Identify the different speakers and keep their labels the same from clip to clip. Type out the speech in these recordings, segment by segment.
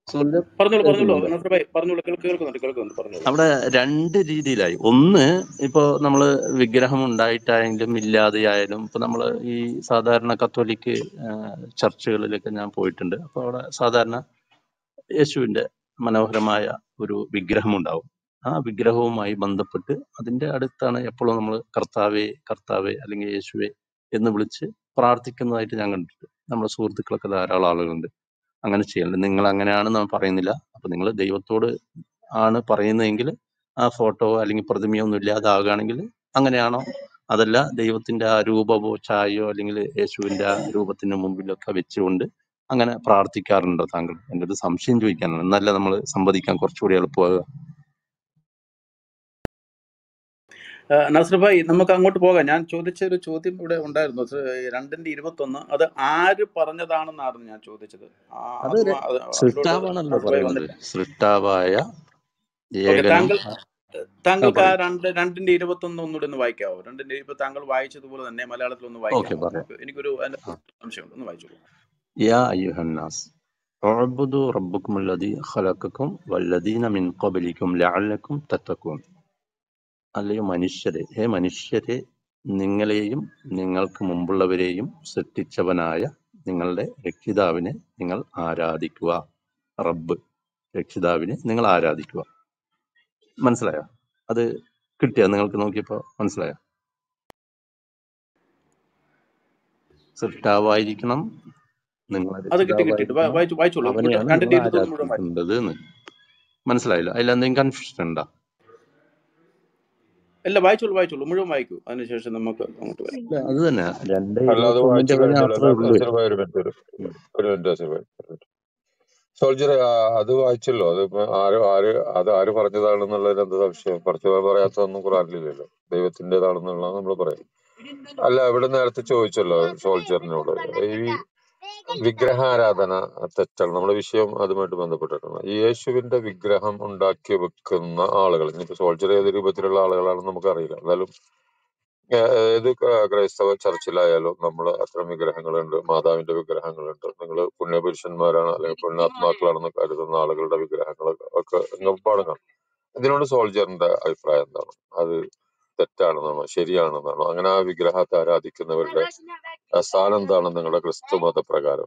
Speaker 1: Soldier
Speaker 2: പറഞ്ഞോളൂ പറഞ്ഞോളൂ
Speaker 1: കേൾക്കുന്നുണ്ട്
Speaker 2: നസർ ഭായി പറഞ്ഞോളൂ കേൾക്ക് കേൾക്കുന്നുണ്ട് കേൾക്കുന്നുണ്ട് പറഞ്ഞോളൂ
Speaker 1: അവിടെ രണ്ട് രീതിയിലായി ഒന്ന് ഇപ്പോ നമ്മള് വിഗ്രഹം ഉണ്ടായിട്ടായാലും ഇല്ലാതെയായാലും ഇപ്പൊ നമ്മള് ഈ സാധാരണ കത്തോലിക്ക് ആ, ചർച്ചുകളിലൊക്കെ ഞാൻ പോയിട്ടുണ്ട് അപ്പൊ അവിടെ സാധാരണ യേശുവിന്റെ മനോഹരമായ ഒരു വിഗ്രഹം ഉണ്ടാവും ആ വിഗ്രഹവുമായി ബന്ധപ്പെട്ട് അതിന്റെ അടുത്താണ് എപ്പോഴും നമ്മൾ കർത്താവെ കർത്താവെ അല്ലെങ്കിൽ യേശുവെ എന്ന് വിളിച്ച് പ്രാർത്ഥിക്കുന്നതായിട്ട് ഞാൻ കണ്ടിട്ടുണ്ട് നമ്മുടെ സുഹൃത്തുക്കളൊക്കെ ധാരാളം ആളുകളുണ്ട് അങ്ങനെ ചെയ്യലുണ്ട് നിങ്ങൾ അങ്ങനെയാണെന്ന് ഞാൻ പറയുന്നില്ല അപ്പൊ നിങ്ങൾ ദൈവത്തോട് ആണ് പറയുന്നതെങ്കിൽ ആ ഫോട്ടോ അല്ലെങ്കിൽ പ്രതിമയോ ഒന്നും ഇല്ലാതാകുകയാണെങ്കിൽ അങ്ങനെയാണോ അതല്ല ദൈവത്തിന്റെ ആ രൂപമോ ഛായയോ അല്ലെങ്കിൽ യേശുവിന്റെ ആ രൂപത്തിന് മുമ്പിലൊക്കെ വെച്ചുകൊണ്ട് അങ്ങനെ പ്രാർത്ഥിക്കാറുണ്ടോ താങ്കൾ എൻ്റെ ഒരു സംശയം ചോദിക്കാനാണ് എന്നല്ല നമ്മൾ സംവദിക്കാൻ കുറച്ചുകൂടി എളുപ്പമാകുക
Speaker 2: ആ, നസർ ഭായി നമുക്ക് അങ്ങോട്ട് പോകാം ഞാൻ ചോദിച്ച ഒരു ചോദ്യം ഇവിടെ ഉണ്ടായിരുന്നു അത് രണ്ടിന്റെ ഇരുപത്തൊന്ന് അത് ആര് പറഞ്ഞതാണെന്നായിരുന്നു ഞാൻ ചോദിച്ചത് ആ,
Speaker 1: അത്
Speaker 2: അത്
Speaker 1: ര-
Speaker 2: മാ- അത് അതിലോട്ട്
Speaker 1: സൃഷ്ടാവാണല്ലോ
Speaker 2: നസർ ഭായി
Speaker 1: പറയുന്നത്
Speaker 2: വന്നില്ല
Speaker 1: സൃഷ്ടാവായ
Speaker 2: ഓക്കെ
Speaker 1: ഏകനും
Speaker 2: താങ്കൾ
Speaker 1: ആ ആ,
Speaker 2: താങ്കൾക്ക് ആ
Speaker 1: പറയൂ
Speaker 2: രണ്ട് രണ്ടിന്റെ ഇരുപത്തൊന്ന് ഒന്നുകൂടെ ഒന്ന് വായിക്കാവോ രണ്ടിന്റെ ഇപ്പൊ താങ്കൾ വായിച്ചതുപോലെ തന്നെ മലയാളത്തിൽ ഒന്ന്
Speaker 1: ഓക്കെ
Speaker 2: വായിക്കാമോ
Speaker 1: പറയാം
Speaker 2: നമുക്ക് എനിക്കൊരു അതിന്റെ
Speaker 1: ആ.
Speaker 2: സംശയമുണ്ട് ഒന്ന് വായിച്ചോളൂ
Speaker 1: യാ അയ്യുഹന്നാസ് اعبدوا ربكم الذي خلقكم والذين من قبلكم لعلكم تتقون അല്ലയോ മനുഷ്യരെ ഹേ മനുഷ്യരെ നിങ്ങളെയും നിങ്ങൾക്ക് മുമ്പുള്ളവരെയും സൃഷ്ടിച്ചവനായ നിങ്ങളുടെ രക്ഷിതാവിനെ നിങ്ങൾ ആരാധിക്കുക റബ്ബ് രക്ഷിതാവിനെ നിങ്ങൾ ആരാധിക്കുക മനസ്സിലായോ അത് കിട്ടിയോ നിങ്ങൾക്ക് നോക്കിയപ്പോ മനസ്സിലായോ സൃഷ്ടാവായിരിക്കണം നിങ്ങളെ
Speaker 2: അത് കിട്ടി കിട്ടിയിട്ട് വാ-
Speaker 1: രക്ഷിതാവായിരിക്കണം
Speaker 2: വായിച്ചു വായിച്ചോളൂ മുഴുവൻ
Speaker 1: അവനെയാണ് നിങ്ങൾ
Speaker 2: രണ്ടിന്റെ ഇരുപത്തൊന്ന് മുഴുവൻ വായിച്ചു
Speaker 1: ആരാധിക്കേണ്ടത് എന്ന് മനസ്സിലായില്ല അതിൽ എന്തെങ്കിലും കൺഫ്യൂഷൻ ഉണ്ടോ
Speaker 2: അല്ല വായിച്ചോളൂ വായിച്ചോളൂ മുഴുവൻ വായിക്കൂ അതിനുശേഷം നമുക്ക് അങ്ങോട്ട് വരാം
Speaker 1: ഇല്ല അത് തന്നെ രണ്ട്
Speaker 3: അല്ല അത്
Speaker 1: ഇരുപത്തൊന്നിന്റെ
Speaker 3: വായിച്ചു
Speaker 1: വരെ
Speaker 3: കഴിഞ്ഞല്ലോ
Speaker 1: അത്രേ ഉള്ളൂ
Speaker 3: നസീർ ഭായി ഒരു മിനിറ്റ് ഒരു
Speaker 1: ഉം.
Speaker 3: ഒരു മിനിറ്റ് നസീർ ഭായി ഒരു മിനിറ്റ് സോൾജർ അത് വായിച്ചല്ലോ അത് ഇപ്പൊ ആര് ആര് അത് ആര് പറഞ്ഞതാണെന്നുള്ളതിന് എന്താ സംശയം കുറച്ച് പറയാത്തൊന്നും ഖുറാനിലില്ലല്ലോ ദൈവത്തിന്റേതാണെന്നുള്ളത് നമ്മൾ പറയും അല്ല ഇവിടെ നേരത്തെ ചോദിച്ചല്ലോ സോൾജറിനോട് ഈ വിഗ്രഹാരാധന തെറ്റാണ് നമ്മുടെ വിഷയം അതുമായിട്ട് ബന്ധപ്പെട്ടിട്ടാണ് ഈ യേശുവിന്റെ വിഗ്രഹം ഉണ്ടാക്കി വെക്കുന്ന ആളുകൾ ഇനിയിപ്പോ സോൾജർ ഏത് രൂപത്തിലുള്ള ആളുകളാണെന്ന് നമുക്കറിയില്ല എന്നാലും ഏ- ഏത് ക- ക്രൈസ്തവ ചർച്ചിലായാലും നമ്മൾ അത്തരം വിഗ്രഹങ്ങളുണ്ട് മാതാവിന്റെ വിഗ്രഹങ്ങളുണ്ട് നിങ്ങൾ പുണ്യപുരുഷന്മാരാണ് അല്ലെങ്കിൽ പുണ്യാത്മാക്കളാണെന്ന് കരുതുന്ന ആളുകളുടെ വിഗ്രഹങ്ങൾ ഒക്കെ ഒരുപാട് കാണും ഇതിനോട് സോൾജറിന്റെ അഭിപ്രായം എന്താണ് അത് തെറ്റാണെന്നാണോ ശരിയാണെന്നാണോ അങ്ങനെ ആ വിഗ്രഹത്തെ ആരാധിക്കുന്നവരുടെ ആ സ്ഥാനം എന്താണ് നിങ്ങളുടെ ക്രിസ്തു മതപ്രകാരം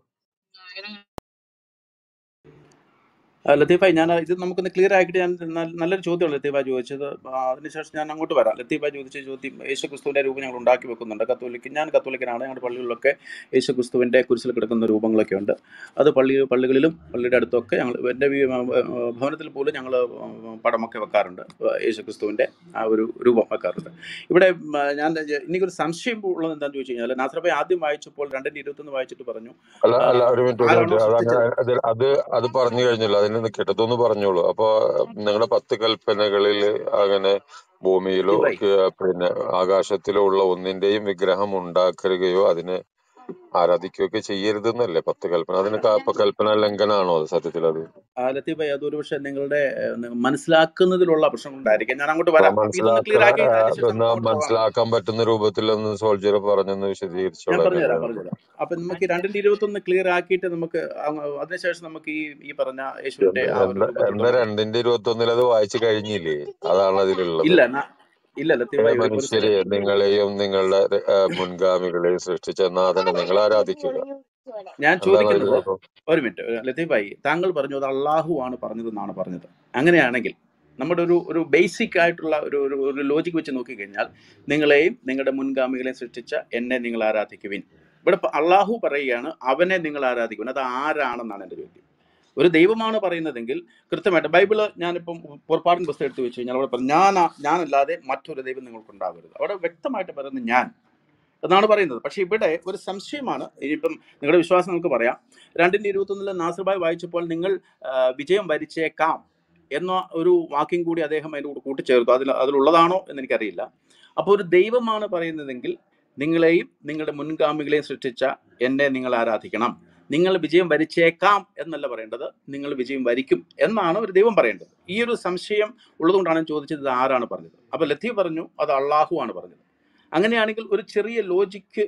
Speaker 2: ആ, ലത്തീഫായി ഞാൻ ഇത് നമുക്കൊന്ന് ക്ലിയർ ആക്കിയിട്ട് ഞാൻ നല്ല- നല്ലൊരു ചോദ്യമാണ് ലത്തീഫായി ചോദിച്ചത് ആ, അതിനുശേഷം ഞാൻ അങ്ങോട്ട് വരാം ലത്തീഫായി ചോദിച്ച ചോദ്യം യേശു ക്രിസ്തുവിന്റെ രൂപം ഞങ്ങൾ ഉണ്ടാക്കി വെക്കുന്നുണ്ട് കത്തോലിക്ക് ഞാൻ കത്തോലിക്കനാണ് ഞങ്ങളുടെ പള്ളികളിലൊക്കെ യേശു ക്രിസ്തുവിന്റെ കുരിശിൽ കിടക്കുന്ന രൂപങ്ങളൊക്കെ ഉണ്ട് അത് പള്ളി പള്ളികളിലും പള്ളിയുടെ അടുത്തൊക്കെ ഞങ്ങൾ എൻ്റെ വീ- ആ, ആ, ഭവനത്തിൽ പോലും ഞങ്ങൾ പടമൊക്കെ വെക്കാറുണ്ട് ആ, യേശു ക്രിസ്തുവിന്റെ ആ ഒരു രൂപം വെക്കാറുണ്ട് ഇവിടെ ഉം, ആ, ഞാൻ എനിക്കൊരു സംശയം ഉള്ളത് എന്താണെന്ന് ചോദിച്ചു കഴിഞ്ഞാൽ നാസറബായി ആദ്യം വായിച്ചപ്പോൾ രണ്ടിന്റെ ഇരുപത്തൊന്ന് വായിച്ചിട്ട് പറഞ്ഞു
Speaker 3: അല്ല
Speaker 2: ആ,
Speaker 3: അല്ല ഒരു മിനിറ്റ് ഒരു
Speaker 2: ആരാണോ
Speaker 3: മിനിറ്റ് അത് അങ്ങനെ
Speaker 2: സൃഷ്ടിച്ചത്
Speaker 3: അത് അത് അത് പറഞ്ഞു കഴിഞ്ഞല്ലോ അതിന് നിൽക്കട്ടെ ഇതൊന്ന് പറഞ്ഞോളൂ അപ്പൊ നിങ്ങളുടെ പത്ത് കൽപ്പനകളിൽ അങ്ങനെ ഭൂമിയിലോ
Speaker 2: ലത്തീഫായി
Speaker 3: ക- പിന്നെ ആകാശത്തിലോ ഉള്ള ഒന്നിന്റെയും വിഗ്രഹം ഉണ്ടാക്കരുകയോ അതിനെ ആരാധിക്കുകയൊക്കെ ചെയ്യരുതെന്നല്ലേ പത്ത് കൽപ്പന അതിന് ക- അപ്പൊ കൽപ്പന ലംഘനാണോ അത് സത്യത്തിൽ അത്
Speaker 2: ആ, ലത്തീഫായി അതൊരു പക്ഷേ നിങ്ങളുടെ ഏഹ്, നി- മനസ്സിലാക്കുന്നതിലുള്ള പ്രശ്നം കൊണ്ടായിരിക്കും ഞാൻ അങ്ങോട്ട്
Speaker 3: അപ്പൊ
Speaker 2: വരാം അപ്പൊ ഇതൊന്ന്
Speaker 3: മനസ്സിലാക്ക
Speaker 2: ക്ലിയർ ആക്കി അതിനുശേഷം
Speaker 3: എന്നാ
Speaker 2: നമുക്ക് അങ്ങോട്ട് പോകാം
Speaker 3: മനസ്സിലാക്കാൻ പറ്റുന്ന രൂപത്തിലൊന്ന് സോൾജർ പറഞ്ഞൊന്ന്
Speaker 2: ഞാൻ
Speaker 3: വിശദീകരിച്ചോളാം
Speaker 2: പറഞ്ഞുതരാം
Speaker 3: എങ്ങനെയാണ്
Speaker 2: പറഞ്ഞുതരാം അപ്പൊ നമുക്ക് ഈ രണ്ടിന്റെ ഇരുപത്തൊന്ന് ക്ലിയർ ആക്കിയിട്ട് നമുക്ക് അങ്ങ് അതിനുശേഷം നമുക്ക് ഈ ഈ പറഞ്ഞ യേശുവിന്റെ ആ ഒരു
Speaker 3: എന്ന
Speaker 2: രൂപത്തിലോട്ട്
Speaker 3: എന്ന
Speaker 2: നമുക്ക്
Speaker 3: രണ്ടിന്റെ ഇരുപത്തി ഒന്നിൽ അത് വായിച്ചു കഴിഞ്ഞില്ലേ അതാണ് അതിലുള്ളത്
Speaker 2: ഇല്ല ന- ഇല്ല
Speaker 3: ഏ
Speaker 2: ലത്തീഫായി ഒരു ഒരു
Speaker 3: മനുഷ്യരെ
Speaker 2: സെക്കൻഡ്
Speaker 3: നിങ്ങളെയും നിങ്ങളുടെ ആ, മുൻഗാമികളെയും സൃഷ്ടിച്ച നാഥനെ നിങ്ങൾ ആരാധിക്കുക
Speaker 2: ഞാൻ
Speaker 3: എന്താണ്
Speaker 2: ചോദിക്കുന്നത്
Speaker 3: അതിലുള്ള കുഴപ്പം?
Speaker 2: ഒരു മിനിറ്റ് ലത്തീഫായി താങ്കൾ പറഞ്ഞു അത് അള്ളാഹു ആണ് പറഞ്ഞതെന്നാണ് പറഞ്ഞത് അങ്ങനെയാണെങ്കിൽ നമ്മുടെ ഒരു ഒരു ബേസിക് ആയിട്ടുള്ള ഒരു ഒരു ഒരു ലോജിക്ക് വെച്ച് നോക്കിക്കഴിഞ്ഞാൽ നിങ്ങളെയും നിങ്ങളുടെ മുൻഗാമികളെയും സൃഷ്ടിച്ച എന്നെ നിങ്ങൾ ആരാധിക്കുവിൻ ഇവിടെ പ- അള്ളാഹു പറയുകയാണ് അവനെ നിങ്ങൾ ആരാധിക്കുവിൻ അത് ആരാണെന്നാണ് എൻ്റെ ചോദ്യം ഒരു ദൈവമാണ് പറയുന്നതെങ്കിൽ കൃത്യമായിട്ട് ബൈബിള് ഞാനിപ്പം പുറപ്പാടിൻ പുസ്തകം എടുത്ത് വെച്ച് കഴിഞ്ഞാൽ അവിടെ പറഞ്ഞു ഞാൻ ഞാനല്ലാതെ മറ്റൊരു ദൈവം നിങ്ങൾക്കുണ്ടാവരുത് അവിടെ വ്യക്തമായിട്ട് പറയുന്നത് ഞാൻ എന്നാണ് പറയുന്നത് പക്ഷേ ഇവിടെ ഒരു സംശയമാണ് ഇനിയിപ്പം നിങ്ങളുടെ വിശ്വാസം നമുക്ക് പറയാം രണ്ടിൻ്റെ ഇരുപത്തൊന്നിലെ നാസർബായ് വായിച്ചപ്പോൾ നിങ്ങൾ ആ, വിജയം വരിച്ചേക്കാം എന്ന ഒരു വാക്യം കൂടി അദ്ദേഹം അതിൻ്റെ കൂടെ കൂട്ടിച്ചേർത്തു അതിൽ അതിലുള്ളതാണോ എന്ന് എനിക്കറിയില്ല അപ്പോൾ ഒരു ദൈവമാണ് പറയുന്നതെങ്കിൽ നിങ്ങളെയും നിങ്ങളുടെ മുൻഗാമികളെയും സൃഷ്ടിച്ച എന്നെ നിങ്ങൾ ആരാധിക്കണം നിങ്ങൾ വിജയം വരിച്ചേക്കാം എന്നല്ല പറയേണ്ടത് നിങ്ങൾ വിജയം വരിക്കും എന്നാണ് ഒരു ദൈവം പറയേണ്ടത് ഈ ഒരു സംശയം ഉള്ളതുകൊണ്ടാണ് ഞാൻ ചോദിച്ചത് ഇത് ആരാണ് പറഞ്ഞത് അപ്പോൾ ലത്തീഫ് പറഞ്ഞു അത് അള്ളാഹു ആണ് പറഞ്ഞത് അങ്ങനെയാണെങ്കിൽ ഒരു ചെറിയ ലോജിക്ക്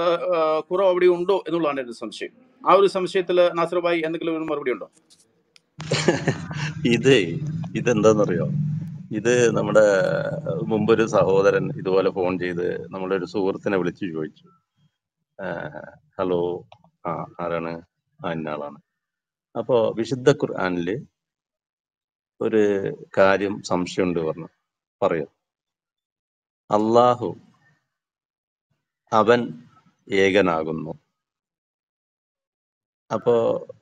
Speaker 2: കുറവ് അവിടെ ഉണ്ടോ എന്നുള്ളതാണ് എൻ്റെ സംശയം ആ ഒരു സംശയത്തിൽ നാസർബായി എന്തെങ്കിലും ഒരു മറുപടി ഉണ്ടോ
Speaker 1: ഇത് ഇതെന്താന്നറിയോ ഇത് നമ്മുടെ മുമ്പൊരു സഹോദരൻ ഇതുപോലെ ഫോൺ ചെയ്ത് നമ്മുടെ ഒരു സുഹൃത്തിനെ വിളിച്ചു ചോദിച്ചു ആഹ് ഹലോ ആ ആരാണ് ആ ഇന്ന ആളാണ് അപ്പോ വിശുദ്ധ ഖുർആനില് ഒരു കാര്യം സംശയമുണ്ട് പറഞ്ഞു പറയൂ അള്ളാഹു അവൻ ഏകനാകുന്നു അപ്പോ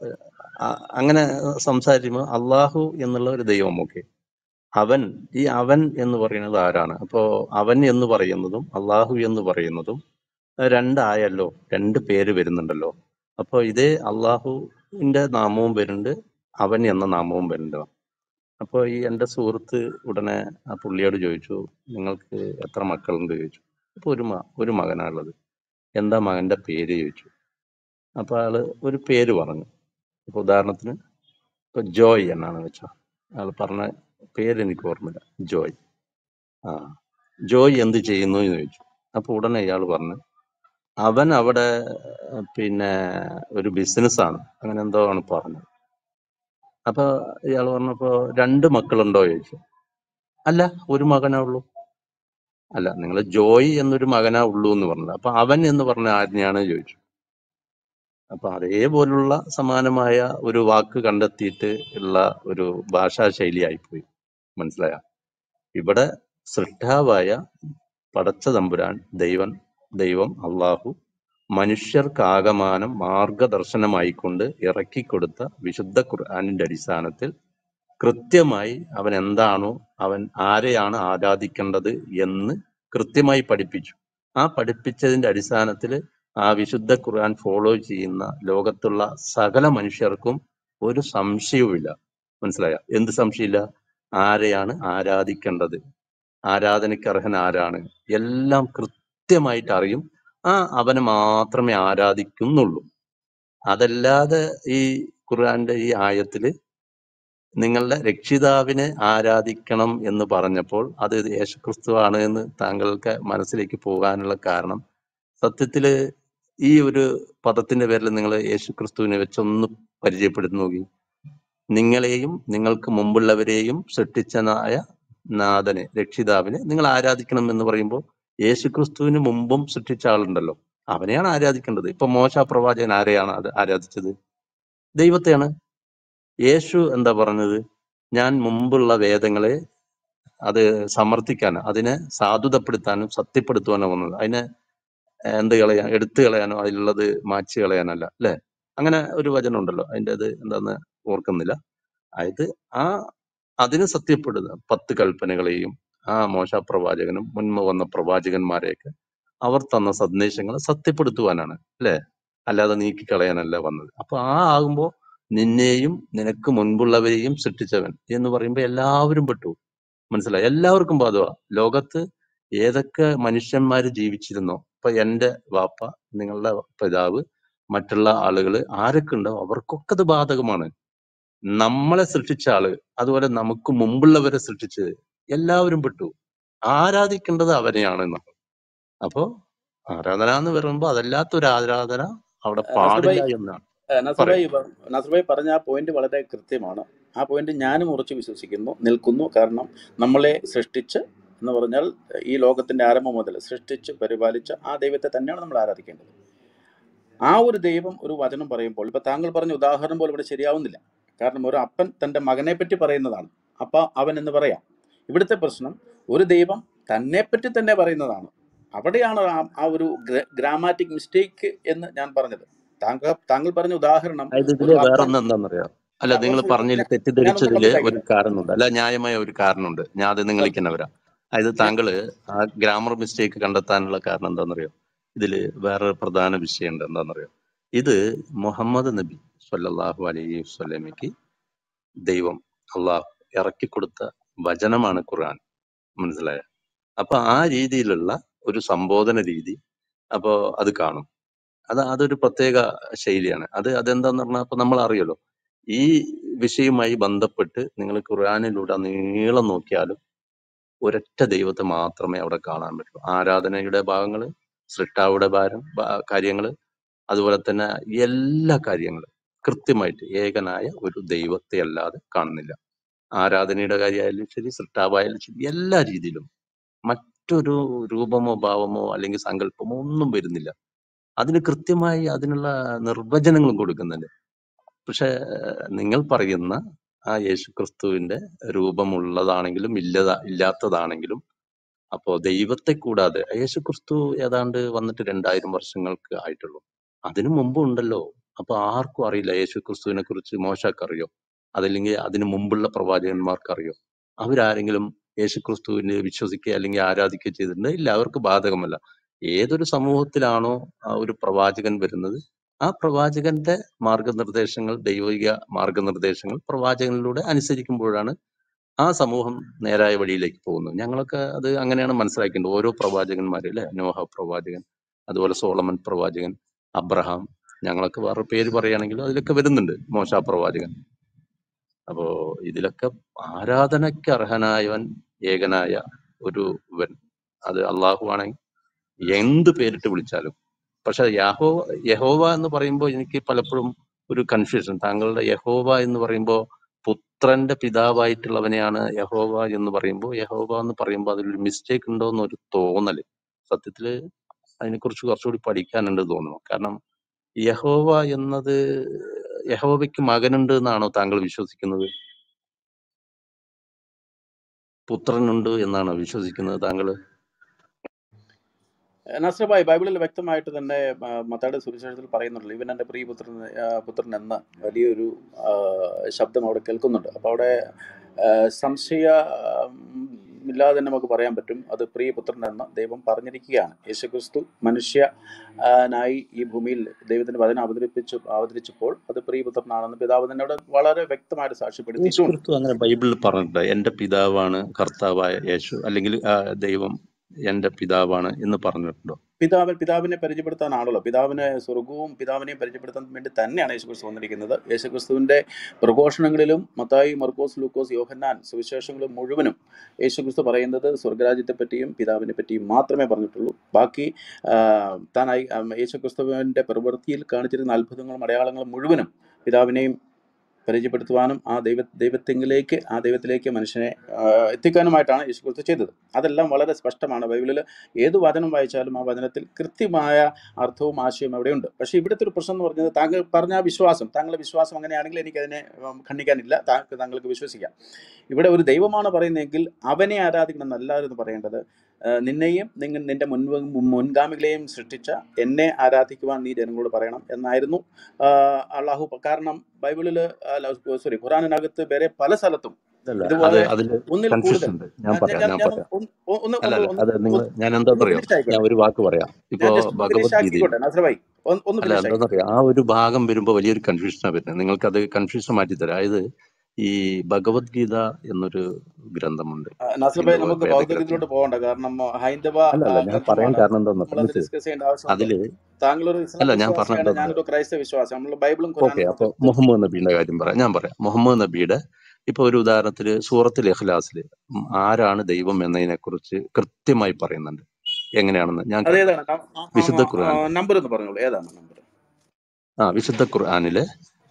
Speaker 1: അ- അങ്ങനെ സംസാരിക്കുമ്പോൾ അള്ളാഹു എന്നുള്ള ഒരു ദൈവം ഓക്കെ അവൻ ഈ അവൻ എന്ന് പറയുന്നത് ആരാണ് അപ്പോ അവൻ എന്ന് പറയുന്നതും അള്ളാഹു എന്ന് പറയുന്നതും രണ്ടായല്ലോ രണ്ട് പേര് വരുന്നുണ്ടല്ലോ അപ്പൊ ഇതേ അള്ളാഹുവിന്റെ നാമവും വരുന്നുണ്ട് അവൻ എന്ന നാമവും വരുന്നുണ്ട് അപ്പൊ ഈ എന്റെ സുഹൃത്ത് ഉടനെ ആ പുള്ളിയോട് ചോദിച്ചു നിങ്ങൾക്ക് എത്ര മക്കളുണ്ട് ചോദിച്ചു അപ്പൊ ഒരു മ ഒരു മകനാണുള്ളത് എന്താ മകന്റെ പേര് ചോദിച്ചു അപ്പൊ ആള് ഒരു പേര് പറഞ്ഞു ഇപ്പൊ ഉദാഹരണത്തിന് ഇപ്പൊ ജോയ് എന്നാണ് വെച്ചോ ആള് പറഞ്ഞ പേര് എനിക്ക് ഓർമ്മയില്ല ജോയ് ആ ജോയ് എന്ത് ചെയ്യുന്നു എന്ന് ചോദിച്ചു അപ്പൊ ഉടനെ ഇയാൾ പറഞ്ഞു അവൻ അവിടെ ഏഹ്, പിന്നെ ഒരു ബിസിനസ് ആണ് അങ്ങനെ എന്തോ ആണ് പറഞ്ഞത് അപ്പൊ ഇയാൾ പറഞ്ഞപ്പോ രണ്ട് മക്കളുണ്ടോ ചോദിച്ചു അല്ല ഒരു മകനേ ഉള്ളൂ അല്ല നിങ്ങൾ ജോയ് എന്നൊരു മകനാ ഉള്ളൂ എന്ന് പറഞ്ഞത് അപ്പൊ അവൻ എന്ന് പറഞ്ഞ ആജ്ഞയാണ് ചോദിച്ചു അപ്പൊ അതേപോലുള്ള സമാനമായ ഒരു വാക്ക് കണ്ടെത്തിയിട്ട് ഉള്ള ഒരു ഭാഷാ ശൈലിയായിപ്പോയി മനസ്സിലായ ഇവിടെ സൃഷ്ടാവായ പടച്ച തമ്പുരാൻ ദൈവൻ ദൈവം അള്ളാഹു മനുഷ്യർക്കാകമാനം മാർഗദർശനമായിക്കൊണ്ട് ഇറക്കിക്കൊടുത്ത വിശുദ്ധ ഖുർആാനിന്റെ അടിസ്ഥാനത്തിൽ കൃത്യമായി അവൻ എന്താണോ അവൻ ആരെയാണ് ആരാധിക്കേണ്ടത് എന്ന് കൃത്യമായി പഠിപ്പിച്ചു ആ പഠിപ്പിച്ചതിന്റെ അടിസ്ഥാനത്തിൽ ആ വിശുദ്ധ ഖുർആൻ ഫോളോ ചെയ്യുന്ന ലോകത്തുള്ള സകല മനുഷ്യർക്കും ഒരു സംശയവുമില്ല മനസ്സിലായ എന്ത് സംശയമില്ല ആരെയാണ് ആരാധിക്കേണ്ടത് ആരാധനയ്ക്ക് അർഹൻ ആരാണ് എല്ലാം കൃത്യമായിട്ട് അറിയും ആ അവനെ മാത്രമേ ആരാധിക്കുന്നുള്ളൂ അതല്ലാതെ ഈ ഖുർആന്റെ ഈ ആയത്തില് നിങ്ങളുടെ രക്ഷിതാവിനെ ആരാധിക്കണം എന്ന് പറഞ്ഞപ്പോൾ അത് യേശുക്രിസ്തുവാണ് എന്ന് താങ്കൾക്ക് മനസ്സിലേക്ക് പോകാനുള്ള കാരണം സത്യത്തില് ഈ ഒരു പദത്തിന്റെ പേരിൽ നിങ്ങൾ യേശുക്രിസ്തുവിനെ വെച്ചൊന്ന് പരിചയപ്പെടുത്തി നോക്കി നിങ്ങളെയും നിങ്ങൾക്ക് മുമ്പുള്ളവരെയും സൃഷ്ടിച്ചനായ നാഥനെ രക്ഷിതാവിനെ നിങ്ങൾ ആരാധിക്കണം എന്ന് പറയുമ്പോൾ യേശുക്രിസ്തുവിന് മുമ്പും സൃഷ്ടിച്ച ആളുണ്ടല്ലോ അവനെയാണ് ആരാധിക്കേണ്ടത് ഇപ്പൊ മോശ പ്രവാചകൻ ആരെയാണ് അത് ആരാധിച്ചത് ദൈവത്തെയാണ് യേശു എന്താ പറഞ്ഞത് ഞാൻ മുമ്പുള്ള വേദങ്ങളെ അത് സമർത്ഥിക്കാൻ അതിനെ സാധുതപ്പെടുത്താനും സത്യപ്പെടുത്തുവാനോ വന്നത് അതിനെ എന്ത് കളയാൻ എടുത്തു കളയാനോ അതിലുള്ളത് മാച്ച് കളയാനല്ല അല്ലെ അങ്ങനെ ഒരു വചനം ഉണ്ടല്ലോ അതിന്റെ അത് എന്താന്ന് ഓർക്കുന്നില്ല അതായത് ആ അതിന് സത്യപ്പെടുക പത്ത് കൽപ്പനകളെയും ആ മോശ പ്രവാചകനും മുൻപ് വന്ന പ്രവാചകന്മാരെയൊക്കെ അവർ തന്ന സന്ദേശങ്ങളെ സത്യപ്പെടുത്തുവാനാണ് അല്ലെ അല്ലാതെ നീക്കിക്കളയാനല്ല വന്നത് അപ്പൊ ആ ആകുമ്പോ നിന്നെയും നിനക്ക് മുൻപുള്ളവരെയും സൃഷ്ടിച്ചവൻ എന്ന് പറയുമ്പോ എല്ലാവരും പെട്ടു മനസ്സിലായി എല്ലാവർക്കും ബാധുവാ ലോകത്ത് ഏതൊക്കെ മനുഷ്യന്മാര് ജീവിച്ചിരുന്നോ ഇപ്പൊ എന്റെ വാപ്പ നിങ്ങളുടെ പിതാവ് മറ്റുള്ള ആളുകള് ആരൊക്കെ ഉണ്ടോ അവർക്കൊക്കെ അത് ബാധകമാണ് നമ്മളെ സൃഷ്ടിച്ച ആള് അതുപോലെ നമുക്ക് മുമ്പുള്ളവരെ സൃഷ്ടിച്ചത് എല്ലാവരും പെട്ടു ആരാധിക്കേണ്ടത് അവനെയാണ് എന്നാണ് അപ്പോ ആരാധന എന്ന് പറയുമ്പോ അതല്ലാത്തൊരു ആരാധന അവിടെ
Speaker 2: നസറുഭായി
Speaker 1: പാടില്ല എന്നാണ്
Speaker 2: നസറുഭായി
Speaker 1: പറയൂ
Speaker 2: നസറുഭായി പറഞ്ഞ ആ പോയിന്റ് വളരെ കൃത്യമാണ് ആ പോയിന്റ് ഞാനും ഉറച്ചു വിശ്വസിക്കുന്നു നിൽക്കുന്നു കാരണം നമ്മളെ സൃഷ്ടിച്ച് എന്ന് പറഞ്ഞാൽ ഈ ലോകത്തിന്റെ ആരംഭം മുതൽ സൃഷ്ടിച്ച് പരിപാലിച്ച ആ ദൈവത്തെ തന്നെയാണ് നമ്മൾ ആരാധിക്കേണ്ടത് ആ ഒരു ദൈവം ഒരു വചനം പറയുമ്പോൾ ഇപ്പൊ താങ്കൾ പറഞ്ഞ ഉദാഹരണം പോലെ ഇവിടെ ശരിയാവുന്നില്ല കാരണം ഒരു അപ്പൻ തന്റെ മകനെ പറ്റി പറയുന്നതാണ് അപ്പ അവൻ എന്ന് പറയാം ഇവിടുത്തെ പ്രശ്നം ഒരു ദൈവം തന്നെ പറ്റി തന്നെ പറയുന്നതാണ് അവിടെയാണ് ആ ആ ഒരു ഗ്രാമാറ്റിക് മിസ്റ്റേക്ക് എന്ന് ഞാൻ പറഞ്ഞത് താങ്കൾ താങ്കൾ പറഞ്ഞ ഉദാഹരണം
Speaker 1: അതായത്
Speaker 2: ഒരു
Speaker 1: ഇതില് വേറെ
Speaker 2: അപ്പൻ
Speaker 1: ഒന്ന് എന്താണെന്നറിയാം അല്ല
Speaker 2: ആ,
Speaker 1: നിങ്ങൾ
Speaker 2: ഒരു
Speaker 1: പറഞ്ഞതിൽ
Speaker 2: ഞാനൊന്ന്
Speaker 1: തെറ്റിദ്ധരിച്ചതില് ഒരു
Speaker 2: കംപ്ലീറ്റ്
Speaker 1: കാരണമുണ്ട് അല്ല ന്യായമായ ഒരു കാരണമുണ്ട് ഞാൻ അത് നിങ്ങളിലേക്ക് തന്നെ വരാം അതായത് താങ്കള് ആ ഗ്രാമർ മിസ്റ്റേക്ക് കണ്ടെത്താനുള്ള കാരണം എന്താണെന്നറിയോ ഇതില് വേറെ പ്രധാന വിഷയമുണ്ട് എന്താണെന്നറിയോ ഇത് മുഹമ്മദ് നബി സല്ലല്ലാഹു അലൈഹി വസല്ലമയ്ക്ക് ദൈവം അള്ളാഹു ഇറക്കിക്കൊടുത്ത വചനമാണ് ഖുർആൻ മനസ്സിലായ അപ്പൊ ആ രീതിയിലുള്ള ഒരു സംബോധന രീതി അപ്പോ അത് കാണും അത് അതൊരു പ്രത്യേക ശൈലിയാണ് അത് അതെന്താന്ന് പറഞ്ഞാൽ ഇപ്പൊ നമ്മൾ അറിയല്ലോ ഈ വിഷയവുമായി ബന്ധപ്പെട്ട് നിങ്ങൾ ഖുർആാനിലൂടെ നീളം നോക്കിയാലും ഒരൊറ്റ ദൈവത്തെ മാത്രമേ അവിടെ കാണാൻ പറ്റൂ ആരാധനയുടെ ഭാഗങ്ങള് സൃഷ്ടാവുടെ ഭാരം കാര്യങ്ങള് അതുപോലെ തന്നെ എല്ലാ കാര്യങ്ങളും കൃത്യമായിട്ട് ഏകനായ ഒരു ദൈവത്തെ അല്ലാതെ കാണുന്നില്ല ആരാധനയുടെ കാര്യമായാലും ശരി സൃഷ്ടാവായാലും ശരി എല്ലാ രീതിയിലും മറ്റൊരു രൂപമോ ഭാവമോ അല്ലെങ്കിൽ സങ്കല്പമോ ഒന്നും വരുന്നില്ല അതിന് കൃത്യമായി അതിനുള്ള നിർവചനങ്ങളും കൊടുക്കുന്നുണ്ട് പക്ഷെ നിങ്ങൾ പറയുന്ന ആ യേശു ക്രിസ്തുവിന്റെ രൂപമുള്ളതാണെങ്കിലും ഇല്ലതാ ഇല്ലാത്തതാണെങ്കിലും അപ്പോ ദൈവത്തെ കൂടാതെ യേശു ക്രിസ്തു ഏതാണ്ട് വന്നിട്ട് രണ്ടായിരം വർഷങ്ങൾക്ക് ആയിട്ടുള്ളൂ അതിനു മുമ്പ് ഉണ്ടല്ലോ അപ്പൊ ആർക്കും അറിയില്ല യേശു ക്രിസ്തുവിനെ കുറിച്ച് മോശക്ക് അറിയോ അതല്ലെങ്കിൽ അതിനു മുമ്പുള്ള പ്രവാചകന്മാർക്ക് അറിയോ അവരാരെങ്കിലും യേശു ക്രിസ്തുവിനെ വിശ്വസിക്കുക അല്ലെങ്കിൽ ആരാധിക്കുക ചെയ്തിട്ടുണ്ട് ഇല്ല അവർക്ക് ബാധകമല്ല ഏതൊരു സമൂഹത്തിലാണോ ആ ഒരു പ്രവാചകൻ വരുന്നത് ആ പ്രവാചകന്റെ മാർഗനിർദ്ദേശങ്ങൾ ദൈവിക മാർഗനിർദ്ദേശങ്ങൾ പ്രവാചകനിലൂടെ അനുസരിക്കുമ്പോഴാണ് ആ സമൂഹം നേരായ വഴിയിലേക്ക് പോകുന്നത് ഞങ്ങളൊക്കെ അത് അങ്ങനെയാണ് മനസ്സിലാക്കേണ്ടത് ഓരോ പ്രവാചകന്മാര് അല്ലെ നോഹ പ്രവാചകൻ അതുപോലെ സോളമൻ പ്രവാചകൻ അബ്രഹാം ഞങ്ങളൊക്കെ വേറെ പേര് പറയുകയാണെങ്കിലും അതിലൊക്കെ വരുന്നുണ്ട് മോശ പ്രവാചകൻ അപ്പോ ഇതിലൊക്കെ ആരാധനയ്ക്ക് അർഹനായവൻ ഏകനായ ഒരു വൻ അത് അള്ളാഹു ആണെങ്കിൽ എന്ത് പേരിട്ട് വിളിച്ചാലും പക്ഷെ യഹോ യഹോവ എന്ന് പറയുമ്പോൾ എനിക്ക് പലപ്പോഴും ഒരു കൺഫ്യൂഷൻ താങ്കളുടെ യഹോവ എന്ന് പറയുമ്പോൾ പുത്രന്റെ പിതാവായിട്ടുള്ളവനെയാണ് യഹോവ എന്ന് പറയുമ്പോൾ യഹോവ എന്ന് പറയുമ്പോൾ അതിലൊരു മിസ്റ്റേക്ക് ഉണ്ടോ എന്നൊരു തോന്നല് സത്യത്തില് അതിനെക്കുറിച്ച് കുറച്ചുകൂടി പഠിക്കാനുണ്ട് തോന്നുന്നു കാരണം യഹോവ എന്നത് യഹോവയ്ക്ക് മകനുണ്ട് എന്നാണോ താങ്കൾ വിശ്വസിക്കുന്നത് പുത്രനുണ്ട് എന്നാണോ വിശ്വസിക്കുന്നത് താങ്കൾ
Speaker 2: നസ്രബായി ബൈബിളിൽ വ്യക്തമായിട്ട് തന്നെ ആ, മത്തായിയുടെ സുവിശേഷത്തിൽ പറയുന്നുണ്ടല്ലോ ഇവൻ എൻ്റെ പ്രിയപുത്രൻ ആ, പുത്രൻ എന്ന വലിയൊരു ആ, ശബ്ദം അവിടെ കേൾക്കുന്നുണ്ട് അപ്പോൾ അവിടെ ആ, സംശയ ഉം, ഇല്ലാതെ തന്നെ നമുക്ക് പറയാൻ പറ്റും അത് പ്രിയപുത്രൻ എന്ന് ദൈവം പറഞ്ഞിരിക്കുകയാണ് യേശുക്രിസ്തു മനുഷ്യ ആ, നായി ഈ ഭൂമിയിൽ ദൈവത്തിന്റെ വചനം അവതരിപ്പിച്ചു അവതരിച്ചപ്പോൾ അത് പ്രിയപുത്രനാണെന്ന് പിതാവ് തന്നെ അവിടെ വളരെ വ്യക്തമായിട്ട്
Speaker 1: യേശു
Speaker 2: സാക്ഷ്യപ്പെടുത്തിയിട്ടുണ്ട്
Speaker 1: ക്രിസ്തു അങ്ങനെ ബൈബിളിൽ പറഞ്ഞിട്ടുണ്ട് എന്റെ പിതാവാണ് കർത്താവായ യേശു അല്ലെങ്കിൽ ആ, ദൈവം എന്റെ പിതാവാണ് എന്ന് പറഞ്ഞിട്ടുണ്ടോ
Speaker 2: പിതാവ് പിതാവിനെ പരിചയപ്പെടുത്താനാണല്ലോ പിതാവിനെ സ്വർഗവും പിതാവിനെയും പരിചയപ്പെടുത്താൻ വേണ്ടി തന്നെയാണ് യേശുക്രിസ്തു വന്നിരിക്കുന്നത് യേശുക്രിസ്തുവിന്റെ പ്രഘോഷണങ്ങളിലും മത്തായി മർക്കോസ് ലൂക്കോസ് യോഹന്നാൻ സുവിശേഷങ്ങളും മുഴുവനും യേശുക്രിസ്തു പറയുന്നത് സ്വർഗരാജ്യത്തെ പറ്റിയും പിതാവിനെ പറ്റിയും മാത്രമേ പറഞ്ഞിട്ടുള്ളൂ ബാക്കി ആ, താനായി ആ, യേശുക്രിസ്തുവിന്റെ പ്രവൃത്തിയിൽ കാണിച്ചിരുന്ന അത്ഭുതങ്ങളും അടയാളങ്ങളും മുഴുവനും പിതാവിനെയും പരിചയപ്പെടുത്തുവാനും ആ ദൈവ ദൈവത്തെങ്കിലേക്ക് ആ ദൈവത്തിലേക്ക് മനുഷ്യനെ ആ, എത്തിക്കാനുമായിട്ടാണ് യേശുക്രിസ്തു ചെയ്തത് അതെല്ലാം വളരെ സ്പഷ്ടമാണ് ബൈബിളിൽ ഏത് വചനം വായിച്ചാലും ആ വചനത്തിൽ കൃത്യമായ അർത്ഥവും ആശയവും അവിടെയുണ്ട് പക്ഷേ ഇവിടുത്തെ ഒരു പ്രശ്നം എന്ന് പറഞ്ഞത് താങ്കൾ പറഞ്ഞ ആ വിശ്വാസം താങ്കളുടെ വിശ്വാസം അങ്ങനെയാണെങ്കിൽ എനിക്കതിനെ ഉം, khണ്ഡിക്കാനില്ല താങ്കൾ താങ്കൾക്ക് വിശ്വസിക്കാം ഇവിടെ ഒരു ദൈവമാണ് പറയുന്നതെങ്കിൽ അവനെ ആരാധിക്കണം എന്നല്ലായിരുന്നു പറയേണ്ടത് ആ, നിന്നെയും നിങ്ങൾ നിന്റെ മുൻ മുൻഗാമികളെയും സൃഷ്ടിച്ച എന്നെ ആരാധിക്കുവാൻ നീ ജനങ്ങളോട് പറയണം എന്നായിരുന്നു ആ, അള്ളാഹു പ- കാരണം ബൈബിളിൽ സോറി ഖുറാനിനകത്ത് വേറെ പല സ്ഥലത്തും
Speaker 1: അല്ല അത്
Speaker 2: ഇതുപോലെ
Speaker 1: അതിൽ
Speaker 2: ഒന്നിൽ
Speaker 1: കൺഫ്യൂഷൻ
Speaker 2: കൂടുതൽ
Speaker 1: ഉണ്ട് ഞാൻ
Speaker 2: ഞാൻ
Speaker 1: പറയാം
Speaker 2: ഞാൻ
Speaker 1: ഞാൻ
Speaker 2: ഞാൻ
Speaker 1: പറയാം
Speaker 2: ഒന്ന് ഒന്ന്
Speaker 1: അല്ല
Speaker 2: ഒന്ന്
Speaker 1: അല്ല
Speaker 2: ഒന്ന്
Speaker 1: അത് നിങ്ങൾ
Speaker 2: ഒന്ന്
Speaker 1: ഞാൻ എന്താ
Speaker 2: ഒന്ന്
Speaker 1: പറയോ
Speaker 2: ഫിനിഷ് ആയിക്കോട്ടെ
Speaker 1: ഞാൻ ഒരു വാക്ക് പറയാം ഇപ്പോ
Speaker 2: ഞാൻ ജസ്റ്റ് ഒന്ന് ഫിനിഷ്
Speaker 1: ഭഗവത്ഗീതയിൽ
Speaker 2: ആക്കിക്കോട്ടെ നസർ ഭായി ഒന്ന് ഒന്ന്
Speaker 1: അല്ല
Speaker 2: ഫിനിഷ് ആക്കി
Speaker 1: എന്താണെന്നറിയാം ആ ഒരു ഭാഗം വരുമ്പോൾ വലിയൊരു കൺഫ്യൂഷനാണ് വരുന്നത് നിങ്ങൾക്കത് കൺഫ്യൂഷൻ മാറ്റി തരാം അതായത് ഈ ഭഗവത്ഗീത എന്നൊരു ഗ്രന്ഥമുണ്ട്
Speaker 2: നസർ ഭായി
Speaker 1: ഹിന്ദു
Speaker 2: നമുക്ക്
Speaker 1: വേദഗ്രന്ഥം
Speaker 2: ഭൗതികത്തിലോട്ട് പോകണ്ട കാരണം ഹൈന്ദവ
Speaker 1: അല്ല
Speaker 2: ആ,
Speaker 1: അല്ല ഞാൻ പറയാൻ
Speaker 2: ഗ്രന്ഥമാണ്
Speaker 1: കാരണം എന്താണെന്ന്
Speaker 2: നമ്മളത്
Speaker 1: മനസ്സിൽ
Speaker 2: ഡിസ്കസ് ചെയ്യേണ്ട ആവശ്യമുണ്ടോ
Speaker 1: അതില്
Speaker 2: താങ്കളൊരു ഇസ്ലാം
Speaker 1: അല്ല ഞാൻ പറഞ്ഞ
Speaker 2: വിശ്വാസിയാണ്
Speaker 1: എന്താണെന്നറിയോ
Speaker 2: ഞാനൊരു ക്രൈസ്തവ വിശ്വാസം നമ്മൾ ബൈബിളും
Speaker 1: ഓക്കെ
Speaker 2: ഖുറാനും
Speaker 1: അപ്പൊ
Speaker 2: നമുക്ക്
Speaker 1: മുഹമ്മദ് നബിയുടെ കാര്യം പറയാം ഞാൻ പറയാം മുഹമ്മദ് നബിയുടെ ഇപ്പൊ ഒരു ഉദാഹരണത്തില് സൂറത്തിൽ ഇഖ്ലാസില് ഉം ആരാണ് ദൈവം എന്നതിനെ കുറിച്ച് കൃത്യമായി പറയുന്നുണ്ട് എങ്ങനെയാണെന്ന് ഞാൻ കാണിക്കാം
Speaker 2: അതേതാണ്
Speaker 1: വിശുദ്ധ ഖുർആനിൽ
Speaker 2: നമ്പർ ഒന്ന് പറഞ്ഞോളൂ ഏതാണ് നമ്പർ
Speaker 1: ആ വിശുദ്ധ ഖുർആനിലെ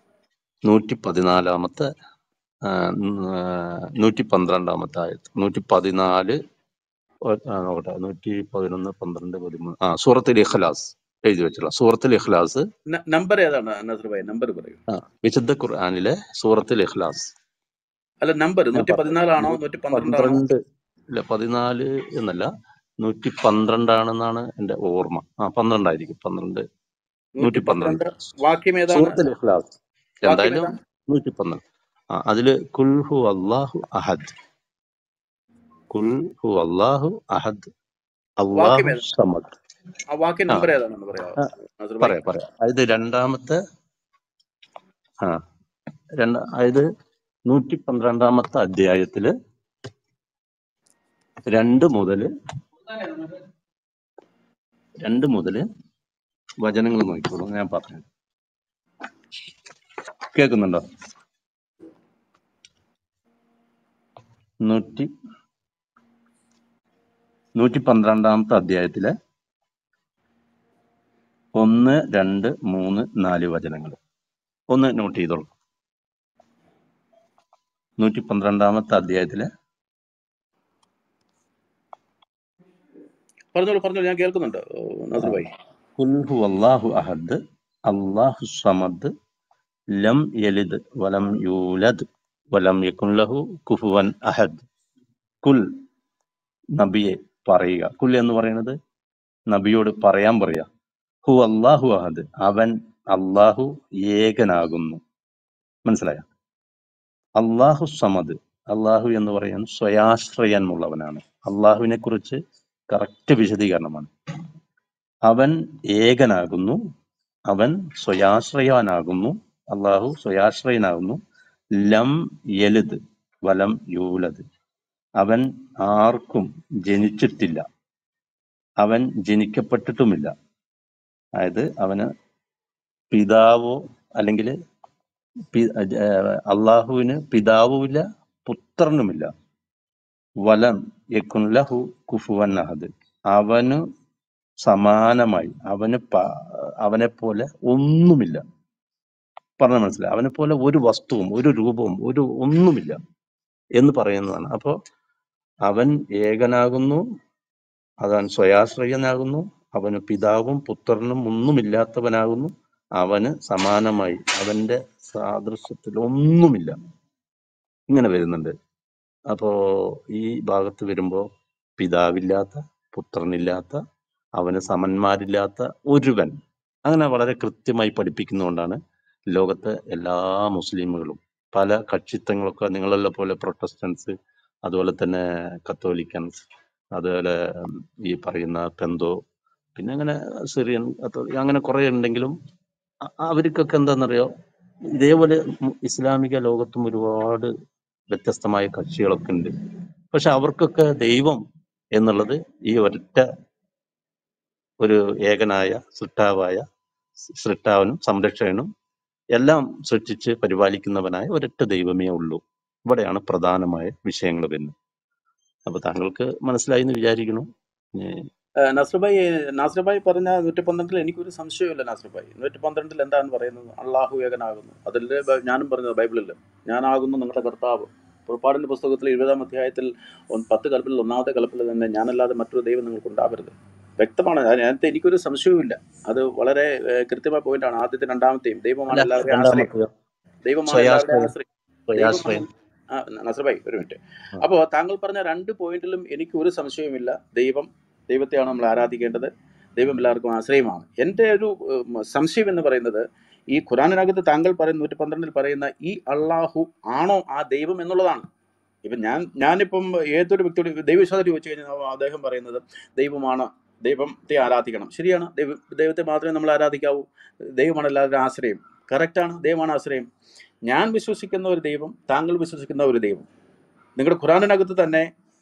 Speaker 1: നൂറ്റി പതിനാലാമത്തെ ആ, ഉം, ആ, നൂറ്റി പന്ത്രണ്ടാമത്തെ ആയത്ത് നൂറ്റി പതിനാല് ഒ- ആ, നോക്കട്ടെ നൂറ്റി പതിനൊന്ന് പന്ത്രണ്ട് പതിമൂന്ന് ആ സൂറത്തിൽ ഇഖ്ലാസ് എഴുതി വെച്ചുള്ള സൂറത്തിൽ ഇഖ്ലാസ്
Speaker 2: നമ്പർ ഏതാണ് നസർ ഭായി നമ്പർ പറയൂ
Speaker 1: ആ വിശുദ്ധ ഖുർആനിലെ സൂറത്തിൽ ഇഖ്ലാസ്
Speaker 2: അല്ല നമ്പർ
Speaker 1: ഞാൻ
Speaker 2: നൂറ്റി
Speaker 1: പറയാം
Speaker 2: പതിനാലാണോ
Speaker 1: നൂറ്റി
Speaker 2: നൂറ്റി പന്ത്രണ്ടാണോ
Speaker 1: പന്ത്രണ്ട് ഇല്ല പതിനാല് എന്നല്ല നൂറ്റി പന്ത്രണ്ടാണെന്നാണ് എന്റെ ഓർമ്മ ആ പന്ത്രണ്ടായിരിക്കും പന്ത്രണ്ട്
Speaker 2: നൂറ്റി
Speaker 1: നൂറ്റി പന്ത്രണ്ട്
Speaker 2: പന്ത്രണ്ട് വാക്യം ഏതാണ്
Speaker 1: സൂറത്തിൽ ഇഖ്ലാസ്
Speaker 2: വാക്യം
Speaker 1: എന്തായാലും
Speaker 2: ഏതാണ്
Speaker 1: നൂറ്റി പന്ത്രണ്ട് ആ അതില് കുൽഹു അള്ളാഹു അഹദ് കുൽഹു അള്ളാഹു അഹദ്
Speaker 2: വാക്യം
Speaker 1: അള്ളാഹു
Speaker 2: ഏതാണ്
Speaker 1: സമദ്
Speaker 2: ആ വാക്യം
Speaker 1: ആ
Speaker 2: നമ്പർ ഏതാണെന്ന് പറയാമോ
Speaker 1: ആ,
Speaker 2: നസർ ഭായി
Speaker 1: പറയാം പറയാം അതായത് രണ്ടാമത്തെ ആ രണ്ട് അതായത് നൂറ്റി പന്ത്രണ്ടാമത്തെ അധ്യായത്തില് രണ്ട് മുതല് രണ്ട് മുതല് വചനങ്ങൾ നോക്കിക്കോളൂ ഞാൻ പറഞ്ഞു കേൾക്കുന്നുണ്ടോ നൂറ്റി നൂറ്റി പന്ത്രണ്ടാമത്തെ അധ്യായത്തിലെ ഒന്ന് രണ്ട് മൂന്ന് നാല് വചനങ്ങൾ ഒന്ന് നോട്ട് ചെയ്തോളൂ നൂറ്റി പന്ത്രണ്ടാമത്തെ അധ്യായത്തിലെ
Speaker 2: പറഞ്ഞോളൂ പറഞ്ഞോളൂ ഞാൻ കേൾക്കുന്നുണ്ട് ഓ, നാസർ ഭായി
Speaker 1: ഖുൽ ഹുവല്ലാഹു അഹദ് അല്ലാഹു സമദ് ലം യലിദ് വലം യൂലദ് വലം യകുൻ ലഹു കുഫുവൻ അഹദ് കുൽ നബിയെ പറയുക കുൽ എന്ന് പറയുന്നത് നബിയോട് പറയാൻ പറയാ ഹു അല്ലാഹു അഹദ് അവൻ അല്ലാഹു ഏകനാകുന്നു മനസ്സിലായ അള്ളാഹു സമദ് അള്ളാഹു എന്ന് പറയാൻ സ്വയാശ്രയമുള്ളവനാണ് അള്ളാഹുവിനെ കുറിച്ച് കറക്റ്റ് വിശദീകരണമാണ് അവൻ ഏകനാകുന്നു അവൻ സ്വയാശ്രയനാകുന്നു അള്ളാഹു സ്വയാശ്രയനാകുന്നു ലം യലിദ് വലം യൂലദ് അവൻ ആർക്കും ജനിച്ചിട്ടില്ല അവൻ ജനിക്കപ്പെട്ടിട്ടുമില്ല അതായത് അവന് പിതാവോ അല്ലെങ്കിൽ അള്ളാഹുവിന് പിതാവുമില്ല പുത്രനുമില്ല വലം യക്കുൻ ലഹു കുഫുവൻ അഹദ് അവന് സമാനമായി അവന് പ- അവനെ പോലെ ഒന്നുമില്ല പറഞ്ഞ മനസ്സിലായി അവനെ പോലെ ഒരു വസ്തുവും ഒരു രൂപവും ഒരു ഒന്നുമില്ല എന്ന് പറയുന്നതാണ് അപ്പോ അവൻ ഏകനാകുന്നു അവൻ സ്വയാശ്രയനാകുന്നു അവന് പിതാവും പുത്രനും ഒന്നുമില്ലാത്തവനാകുന്നു അവന് സമാനമായി അവന്റെ സാദൃശ്യത്തിൽ ഒന്നുമില്ല ഇങ്ങനെ വരുന്നുണ്ട് അപ്പോ ഈ ഭാഗത്ത് വരുമ്പോ പിതാവില്ലാത്ത പുത്രനില്ലാത്ത അവന് സമന്മാരില്ലാത്ത ഒരുവൻ അങ്ങനെ വളരെ കൃത്യമായി പഠിപ്പിക്കുന്നതുകൊണ്ടാണ് ലോകത്തെ എല്ലാ മുസ്ലിമുകളും പല കക്ഷിത്വങ്ങളൊക്കെ നിങ്ങളെല്ലാം പോലെ പ്രൊട്ടസ്റ്റൻസ് അതുപോലെ തന്നെ കത്തോലിക്കൻസ് അതുപോലെ ഉം, ഈ പറയുന്ന പെന്തോ പിന്നെ അങ്ങനെ സിറിയൻ കത്തോലിക്ക അങ്ങനെ കുറെ ഉണ്ടെങ്കിലും അ- അവർക്കൊക്കെ എന്താണെന്നറിയോ ഇതേപോലെ മു- ഇസ്ലാമിക ലോകത്തും ഒരുപാട് വ്യത്യസ്തമായ കക്ഷികളൊക്കെ ഉണ്ട് പക്ഷെ അവർക്കൊക്കെ ദൈവം എന്നുള്ളത് ഈ ഒരൊറ്റ ഒരു ഏകനായ സൃഷ്ടാവായ സൃഷ്ടാവനും സംരക്ഷകനും എല്ലാം സൃഷ്ടിച്ച് പരിപാലിക്കുന്നവനായ ഒരൊറ്റ ദൈവമേ ഉള്ളൂ ഇവിടെയാണ് പ്രധാനമായ വിഷയങ്ങൾ വരുന്നത് അപ്പൊ താങ്കൾക്ക് മനസ്സിലായി എന്ന് വിചാരിക്കുന്നു ഇനി
Speaker 2: നാസർ ഭായി നാസർ ഭായി പറഞ്ഞ നൂറ്റി പന്ത്രണ്ടിൽ എനിക്കൊരു സംശയമില്ല നാസർ ഭായി നൂറ്റി പന്ത്രണ്ടിൽ എന്താണ് പറയുന്നത് അള്ളാഹു ഏകനാകുന്നു അതിൽ ബ- ഞാനും പറഞ്ഞത് ബൈബിളിൽ ഞാനാകുന്നു നിങ്ങളുടെ കർത്താവ് പുറപ്പാടിന്റെ പുസ്തകത്തിൽ ഇരുപതാം അധ്യായത്തിൽ ഒന്ന് പത്ത് കൽപ്പിൽ ഒന്നാമത്തെ കൽപ്പിൽ തന്നെ ഞാനല്ലാതെ മറ്റൊരു ദൈവം നിങ്ങൾക്ക് ഉണ്ടാവരുത് വ്യക്തമാണ് അതിനകത്ത് എനിക്കൊരു സംശയവുമില്ല അത് വളരെ ഏഹ്, കൃത്യമായ പോയിന്റാണ് ആദ്യത്തെ രണ്ടാമത്തെയും ദൈവമാണ്
Speaker 1: അല്ല
Speaker 2: എല്ലാവരുടെയും ആശ്രയം
Speaker 1: രണ്ടാമത്തെയോ
Speaker 2: ദൈവമാണ് എല്ലാവരുടെയും
Speaker 1: സ്വയാശ്രയം
Speaker 2: ആശ്രയം ദൈവമാണ്
Speaker 1: സ്വയാശ്രയം
Speaker 2: ആ, നസർ ഭായി ഒരു മിനിറ്റ്
Speaker 1: ആ.
Speaker 2: അപ്പോൾ താങ്കൾ പറഞ്ഞ രണ്ട് പോയിന്റിലും എനിക്ക് ഒരു സംശയവുമില്ല ദൈവം ദൈവത്തെയാണ് നമ്മൾ ആരാധിക്കേണ്ടത് ദൈവം എല്ലാവർക്കും ആശ്രയമാണ് എൻ്റെ ഒരു ഉം, സംശയം എന്ന് പറയുന്നത് ഈ ഖുറാനിനകത്ത് താങ്കൾ പറയുന്ന നൂറ്റി പന്ത്രണ്ടിൽ പറയുന്ന ഈ അള്ളാഹു ആണോ ആ ദൈവം എന്നുള്ളതാണ് ഇപ്പം ഞാൻ ഞാനിപ്പം ഏതൊരു വ്യക്തിയോട് ദൈവവിശ്വാസം ചോദിച്ചു കഴിഞ്ഞാൽ അദ്ദേഹം പറയുന്നത് ദൈവമാണ് ദൈവത്തെ ആരാധിക്കണം ശരിയാണ് ദൈവ ദൈവത്തെ മാത്രമേ നമ്മൾ ആരാധിക്കാവൂ ദൈവമാണ് എല്ലാവരുടെയും ആശ്രയം കറക്റ്റാണ് ദൈവമാണ് ആശ്രയം ഞാൻ വിശ്വസിക്കുന്ന ഒരു ദൈവം താങ്കൾ വിശ്വസിക്കുന്ന ഒരു ദൈവം നിങ്ങളുടെ ഖുറാനിനകത്ത് തന്നെ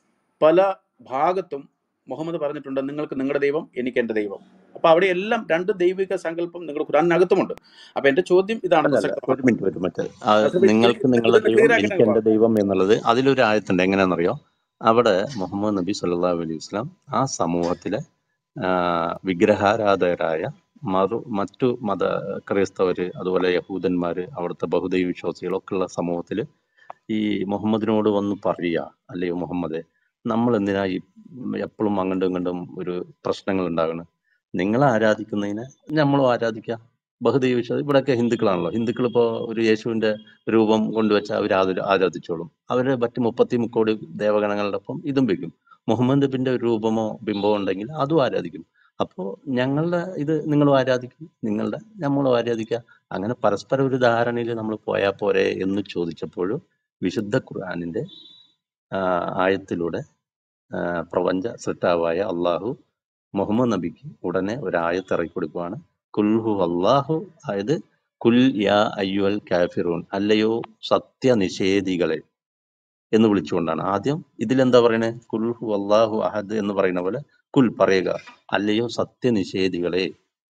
Speaker 2: പല ഭാഗത്തും മുഹമ്മദ് പറഞ്ഞിട്ടുണ്ട് നിങ്ങൾക്ക് നിങ്ങളുടെ ദൈവം എനിക്ക് എൻ്റെ ദൈവം അപ്പൊ അവിടെ എല്ലാം രണ്ട് ദൈവിക സങ്കല്പം നിങ്ങളുടെ ഖുറാനിനകത്തുമുണ്ട് അപ്പൊ എന്റെ ചോദ്യം ഇതാണ്
Speaker 1: അല്ല അല്ല ഒരു
Speaker 2: പ്രസക്തമാണ്
Speaker 1: മിനിറ്റ് ഒരു മറ്റേ ആ,
Speaker 2: നസർ ഭായി
Speaker 1: നിങ്ങൾക്ക്
Speaker 2: എനിക്ക്
Speaker 1: നിങ്ങളുടെ
Speaker 2: ഇതൊന്ന്
Speaker 1: ദൈവം
Speaker 2: ക്ലിയർ
Speaker 1: എനിക്ക്
Speaker 2: ആക്കണമെങ്കിൽ
Speaker 1: എന്റെ ദൈവം എന്നുള്ളത് അതിലൊരു ആയത്തുണ്ട് എങ്ങനെയാണെന്നറിയോ അവിടെ മുഹമ്മദ് നബി സല്ലല്ലാഹു അലൈഹി വസല്ലം ആ സമൂഹത്തിലെ ആ, വിഗ്രഹാരാധകരായ മറു മറ്റു മത ക്രൈസ്തവര് അതുപോലെ യഹൂദന്മാര് അവിടുത്തെ ബഹുദൈവ വിശ്വാസികളൊക്കെ ഉള്ള സമൂഹത്തില് ഈ മുഹമ്മദിനോട് വന്ന് പറയുക അല്ലയോ മുഹമ്മദെ നമ്മൾ എന്തിനാ ഈ എപ്പോഴും അങ്ങോട്ടും ഇങ്ങോട്ടും ഒരു പ്രശ്നങ്ങൾ ഉണ്ടാകണം നിങ്ങളെ ആരാധിക്കുന്നതിനെ നമ്മളും ആരാധിക്കാം ബഹുദൈവ വിശ്വാസം ഇവിടെയൊക്കെ ഹിന്ദുക്കളാണല്ലോ ഹിന്ദുക്കൾ ഇപ്പോൾ ഒരു യേശുവിന്റെ രൂപം കൊണ്ടുവച്ചാൽ അവർ ആരാധിച്ചോളും അവര് മറ്റ് മുപ്പത്തി മുക്കോടി ദേവഗണങ്ങളുടെ ഒപ്പം ഇതും വെക്കും മുഹമ്മദ് നബിന്റെ ഒരു രൂപമോ ബിംബമോ ഉണ്ടെങ്കിൽ അതും ആരാധിക്കും അപ്പോൾ ഞങ്ങളുടെ ഇത് നിങ്ങളും ആരാധിക്കും നിങ്ങളുടെ നമ്മളും ആരാധിക്കുക അങ്ങനെ പരസ്പര ഒരു ധാരണയിൽ നമ്മൾ പോയാൽ പോരെ എന്ന് ചോദിച്ചപ്പോഴും വിശുദ്ധ ഖുർആാനിന്റെ ആ, ആയത്തിലൂടെ ആ, പ്രപഞ്ച സൃഷ്ടാവായ അള്ളാഹു മുഹമ്മദ് നബിക്ക് ഉടനെ ഒരു ആയത്ത് ഇറക്കി കൊടുക്കുകയാണ് കുൽഹു അള്ളാഹു അതായത് കുൽ യാ അയ്യുൽ കാഫിറൂൻ അല്ലയോ സത്യനിഷേധികളെ എന്ന് വിളിച്ചുകൊണ്ടാണ് ആദ്യം ഇതിലെന്താ പറയണേ കുൽഹു അള്ളാഹു അഹദ് എന്ന് പറയുന്ന പോലെ കുൽ പറയുക അല്ലയോ സത്യനിഷേധികളെ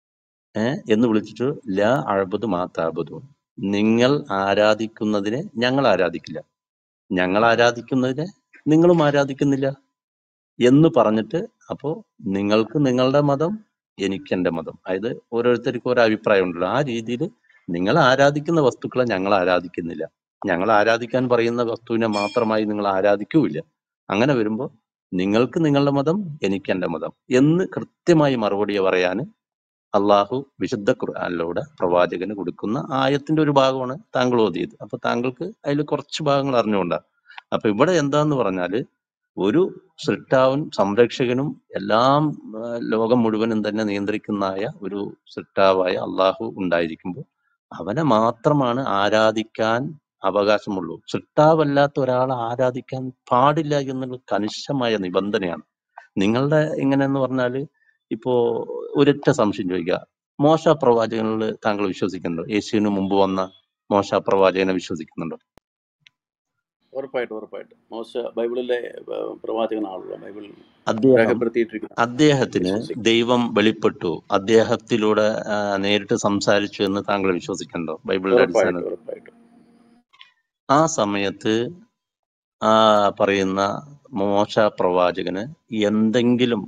Speaker 1: ഏ എന്ന് വിളിച്ചിട്ട് ല അഴബദ് മാതാബദു നിങ്ങൾ ആരാധിക്കുന്നതിനെ ഞങ്ങൾ ആരാധിക്കില്ല ഞങ്ങൾ ആരാധിക്കുന്നതിനെ നിങ്ങളും ആരാധിക്കുന്നില്ല എന്ന് പറഞ്ഞിട്ട് അപ്പോ നിങ്ങൾക്ക് നിങ്ങളുടെ മതം എനിക്ക് എൻ്റെ മതം അതായത് ഓരോരുത്തർക്കും ഓരോ അഭിപ്രായം ഉണ്ടല്ലോ ആ രീതിയിൽ നിങ്ങൾ ആരാധിക്കുന്ന വസ്തുക്കളെ ഞങ്ങൾ ആരാധിക്കുന്നില്ല ഞങ്ങൾ ആരാധിക്കാൻ പറയുന്ന വസ്തുവിനെ മാത്രമായി നിങ്ങൾ ആരാധിക്കൂല അങ്ങനെ വരുമ്പോൾ നിങ്ങൾക്ക് നിങ്ങളുടെ മതം എനിക്ക് എന്റെ മതം എന്ന് കൃത്യമായി മറുപടി പറയാൻ അള്ളാഹു വിശുദ്ധ ഖുർആനിലൂടെ പ്രവാചകന് കൊടുക്കുന്ന ആയത്തിന്റെ ഒരു ഭാഗമാണ് താങ്കൾ ഓതിയത് അപ്പൊ താങ്കൾക്ക് അതിൽ കുറച്ച് ഭാഗങ്ങൾ അറിഞ്ഞുകൊണ്ടാണ് അപ്പൊ ഇവിടെ എന്താന്ന് പറഞ്ഞാല് ഒരു സൃഷ്ടാവും സംരക്ഷകനും എല്ലാം ആ, ലോകം മുഴുവനും തന്നെ നിയന്ത്രിക്കുന്നതായ ഒരു സൃഷ്ടാവായ അള്ളാഹു ഉണ്ടായിരിക്കുമ്പോൾ അവനെ മാത്രമാണ് ആരാധിക്കാൻ അവകാശമുള്ളൂ സൃഷ്ടാവല്ലാത്ത ഒരാളെ ആരാധിക്കാൻ പാടില്ല എന്നുള്ള കണിശമായ നിബന്ധനയാണ് നിങ്ങളുടെ എങ്ങനെയെന്ന് പറഞ്ഞാല് ഇപ്പോ ഒരൊറ്റ സംശയം ചോദിക്കുക മോശ പ്രവാചകനിൽ താങ്കൾ വിശ്വസിക്കുന്നുണ്ടോ യേശുവിന് മുമ്പ് വന്ന മോശ പ്രവാചകനെ വിശ്വസിക്കുന്നുണ്ടോ
Speaker 2: ഉറപ്പായിട്ടും ഉറപ്പായിട്ടും മോശ ബൈബിളിലെ ആ, പ്രവാചകനാണല്ലോ ബൈബിൾ
Speaker 1: അദ്ദേഹം
Speaker 2: രേഖപ്പെടുത്തിയിട്ടിരിക്കുന്ന
Speaker 1: അദ്ദേഹത്തിന്
Speaker 2: വിശ്വസിക്കും
Speaker 1: ദൈവം വെളിപ്പെട്ടു അദ്ദേഹത്തിലൂടെ ആ, നേരിട്ട് സംസാരിച്ചു എന്ന് താങ്കൾ വിശ്വസിക്കുന്നുണ്ടോ ബൈബിളിന്റെ
Speaker 2: ഉറപ്പായിട്ടും
Speaker 1: അടിസ്ഥാനത്തിൽ
Speaker 2: ഉറപ്പായിട്ടും
Speaker 1: ആ സമയത്ത് ആ പറയുന്ന മോശ പ്രവാചകന് എന്തെങ്കിലും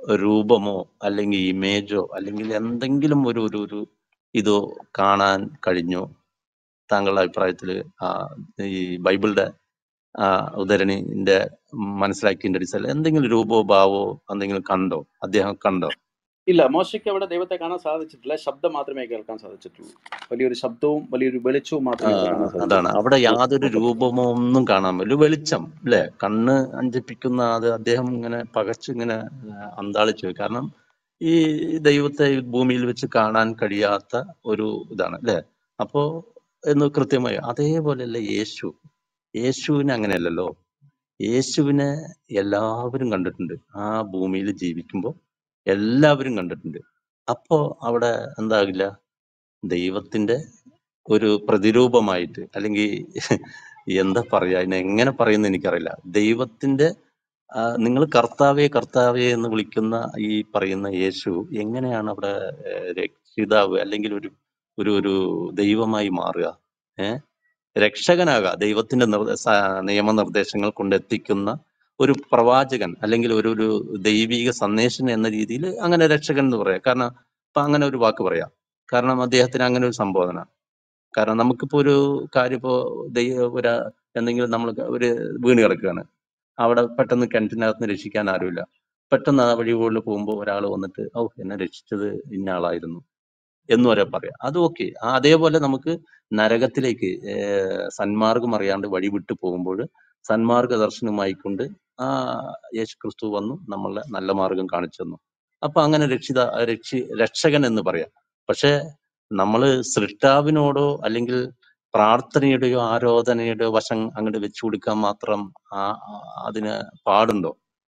Speaker 1: രൂപമോ അല്ലെങ്കിൽ ഇമേജോ അല്ലെങ്കിൽ എന്തെങ്കിലും ഒരു ഒരു ഒരു ഇതോ കാണാൻ കഴിഞ്ഞോ താങ്കളുടെ അഭിപ്രായത്തില് ആ ഈ ബൈബിളിന്റെ ആ ഉദരണിന്റെ മനസ്സിലാക്കിയതിന്റെ അടിസ്ഥാനത്തിൽ എന്തെങ്കിലും രൂപോ ഭാവോ എന്തെങ്കിലും കണ്ടോ അദ്ദേഹം കണ്ടോ
Speaker 2: ഇല്ല മോശയ്ക്ക് അവിടെ ദൈവത്തെ കാണാൻ സാധിച്ചിട്ടില്ല ശബ്ദം മാത്രമേ കേൾക്കാൻ സാധിച്ചിട്ടുള്ളൂ വലിയൊരു ശബ്ദവും വലിയൊരു വെളിച്ചവും
Speaker 1: ആ,
Speaker 2: മാത്രമേ അവിടെ കാണാൻ
Speaker 1: അതാണ്
Speaker 2: സാധിച്ചിട്ടുള്ളൂ
Speaker 1: അവിടെ യാതൊരു രൂപമോ ഒന്നും കാണാൻ പറ്റില്ല ഒരു വെളിച്ചം അല്ലെ കണ്ണ് അഞ്ചിപ്പിക്കുന്ന അത് അദ്ദേഹം ഇങ്ങനെ പകച്ച് ഇങ്ങനെ ആ, അന്താളിച്ചു പോയി കാരണം ഈ ദൈവത്തെ ഈ ഭൂമിയിൽ വെച്ച് കാണാൻ കഴിയാത്ത ഒരു ഇതാണ് അല്ലെ അപ്പോ എന്ന് കൃത്യമായി അതേപോലെയല്ല യേശു യേശുവിനെ അങ്ങനെയല്ലല്ലോ യേശുവിനെ എല്ലാവരും കണ്ടിട്ടുണ്ട് ആ ഭൂമിയിൽ ജീവിക്കുമ്പോൾ എല്ലാവരും കണ്ടിട്ടുണ്ട് അപ്പോ അവിടെ എന്താകില്ല ദൈവത്തിന്റെ ഒരു പ്രതിരൂപമായിട്ട് അല്ലെങ്കിൽ എന്താ പറയാ അതിനെ എങ്ങനെ പറയുന്ന എനിക്കറിയില്ല ദൈവത്തിന്റെ നിങ്ങൾ കർത്താവേ കർത്താവേ എന്ന് വിളിക്കുന്ന ഈ പറയുന്ന യേശു എങ്ങനെയാണ് അവിടെ ഏഹ്, രക്ഷിതാവ് അല്ലെങ്കിൽ ഒരു ഒരു ഒരു ദൈവമായി മാറുക ഏഹ് രക്ഷകനാകുക ദൈവത്തിന്റെ നിർ സ- നിയമനിർദ്ദേശങ്ങൾ കൊണ്ടെത്തിക്കുന്ന ഒരു പ്രവാചകൻ അല്ലെങ്കിൽ ഒരു ഒരു ദൈവിക സന്ദേശൻ എന്ന രീതിയിൽ അങ്ങനെ രക്ഷകൻ എന്ന് പറയാം കാരണം ഇപ്പൊ അങ്ങനെ ഒരു വാക്ക് പറയാം കാരണം അദ്ദേഹത്തിന് അങ്ങനെ ഒരു സംബോധന കാരണം നമുക്കിപ്പോ ഒരു കാര്യം ഇപ്പോ ദൈവ ഒരു എന്തെങ്കിലും നമ്മൾ ഒരു വീണ് കിടക്കുകയാണ് അവിടെ പെട്ടെന്ന് കിണറ്റിനകത്ത് നിന്ന് രക്ഷിക്കാൻ ആരുമില്ല പെട്ടെന്ന് ആ വഴി കൂടുതൽ പോകുമ്പോൾ ഒരാൾ വന്നിട്ട് ഓ എന്നെ രക്ഷിച്ചത് ഇന്ന ആളായിരുന്നു എന്ന് വരെ പറയാം അത് ഓക്കെ അതേപോലെ നമുക്ക് നരകത്തിലേക്ക് ഏർ സന്മാർഗം അറിയാണ്ട് വഴി വിട്ടു പോകുമ്പോൾ സന്മാർഗ ദർശനമായിക്കൊണ്ട് ആ യേശു ക്രിസ്തു വന്നു നമ്മളെ നല്ല മാർഗം കാണിച്ചു തന്നു അപ്പൊ അങ്ങനെ രക്ഷിത രക്ഷി രക്ഷകൻ എന്ന് പറയാം പക്ഷെ നമ്മള് സൃഷ്ടാവിനോടോ അല്ലെങ്കിൽ പ്രാർത്ഥനയുടെയോ ആരാധനയുടെയോ വശം അങ്ങോട്ട് വെച്ചു കൊടുക്കാൻ മാത്രം ആ ആ- അതിന് പാടുണ്ടോ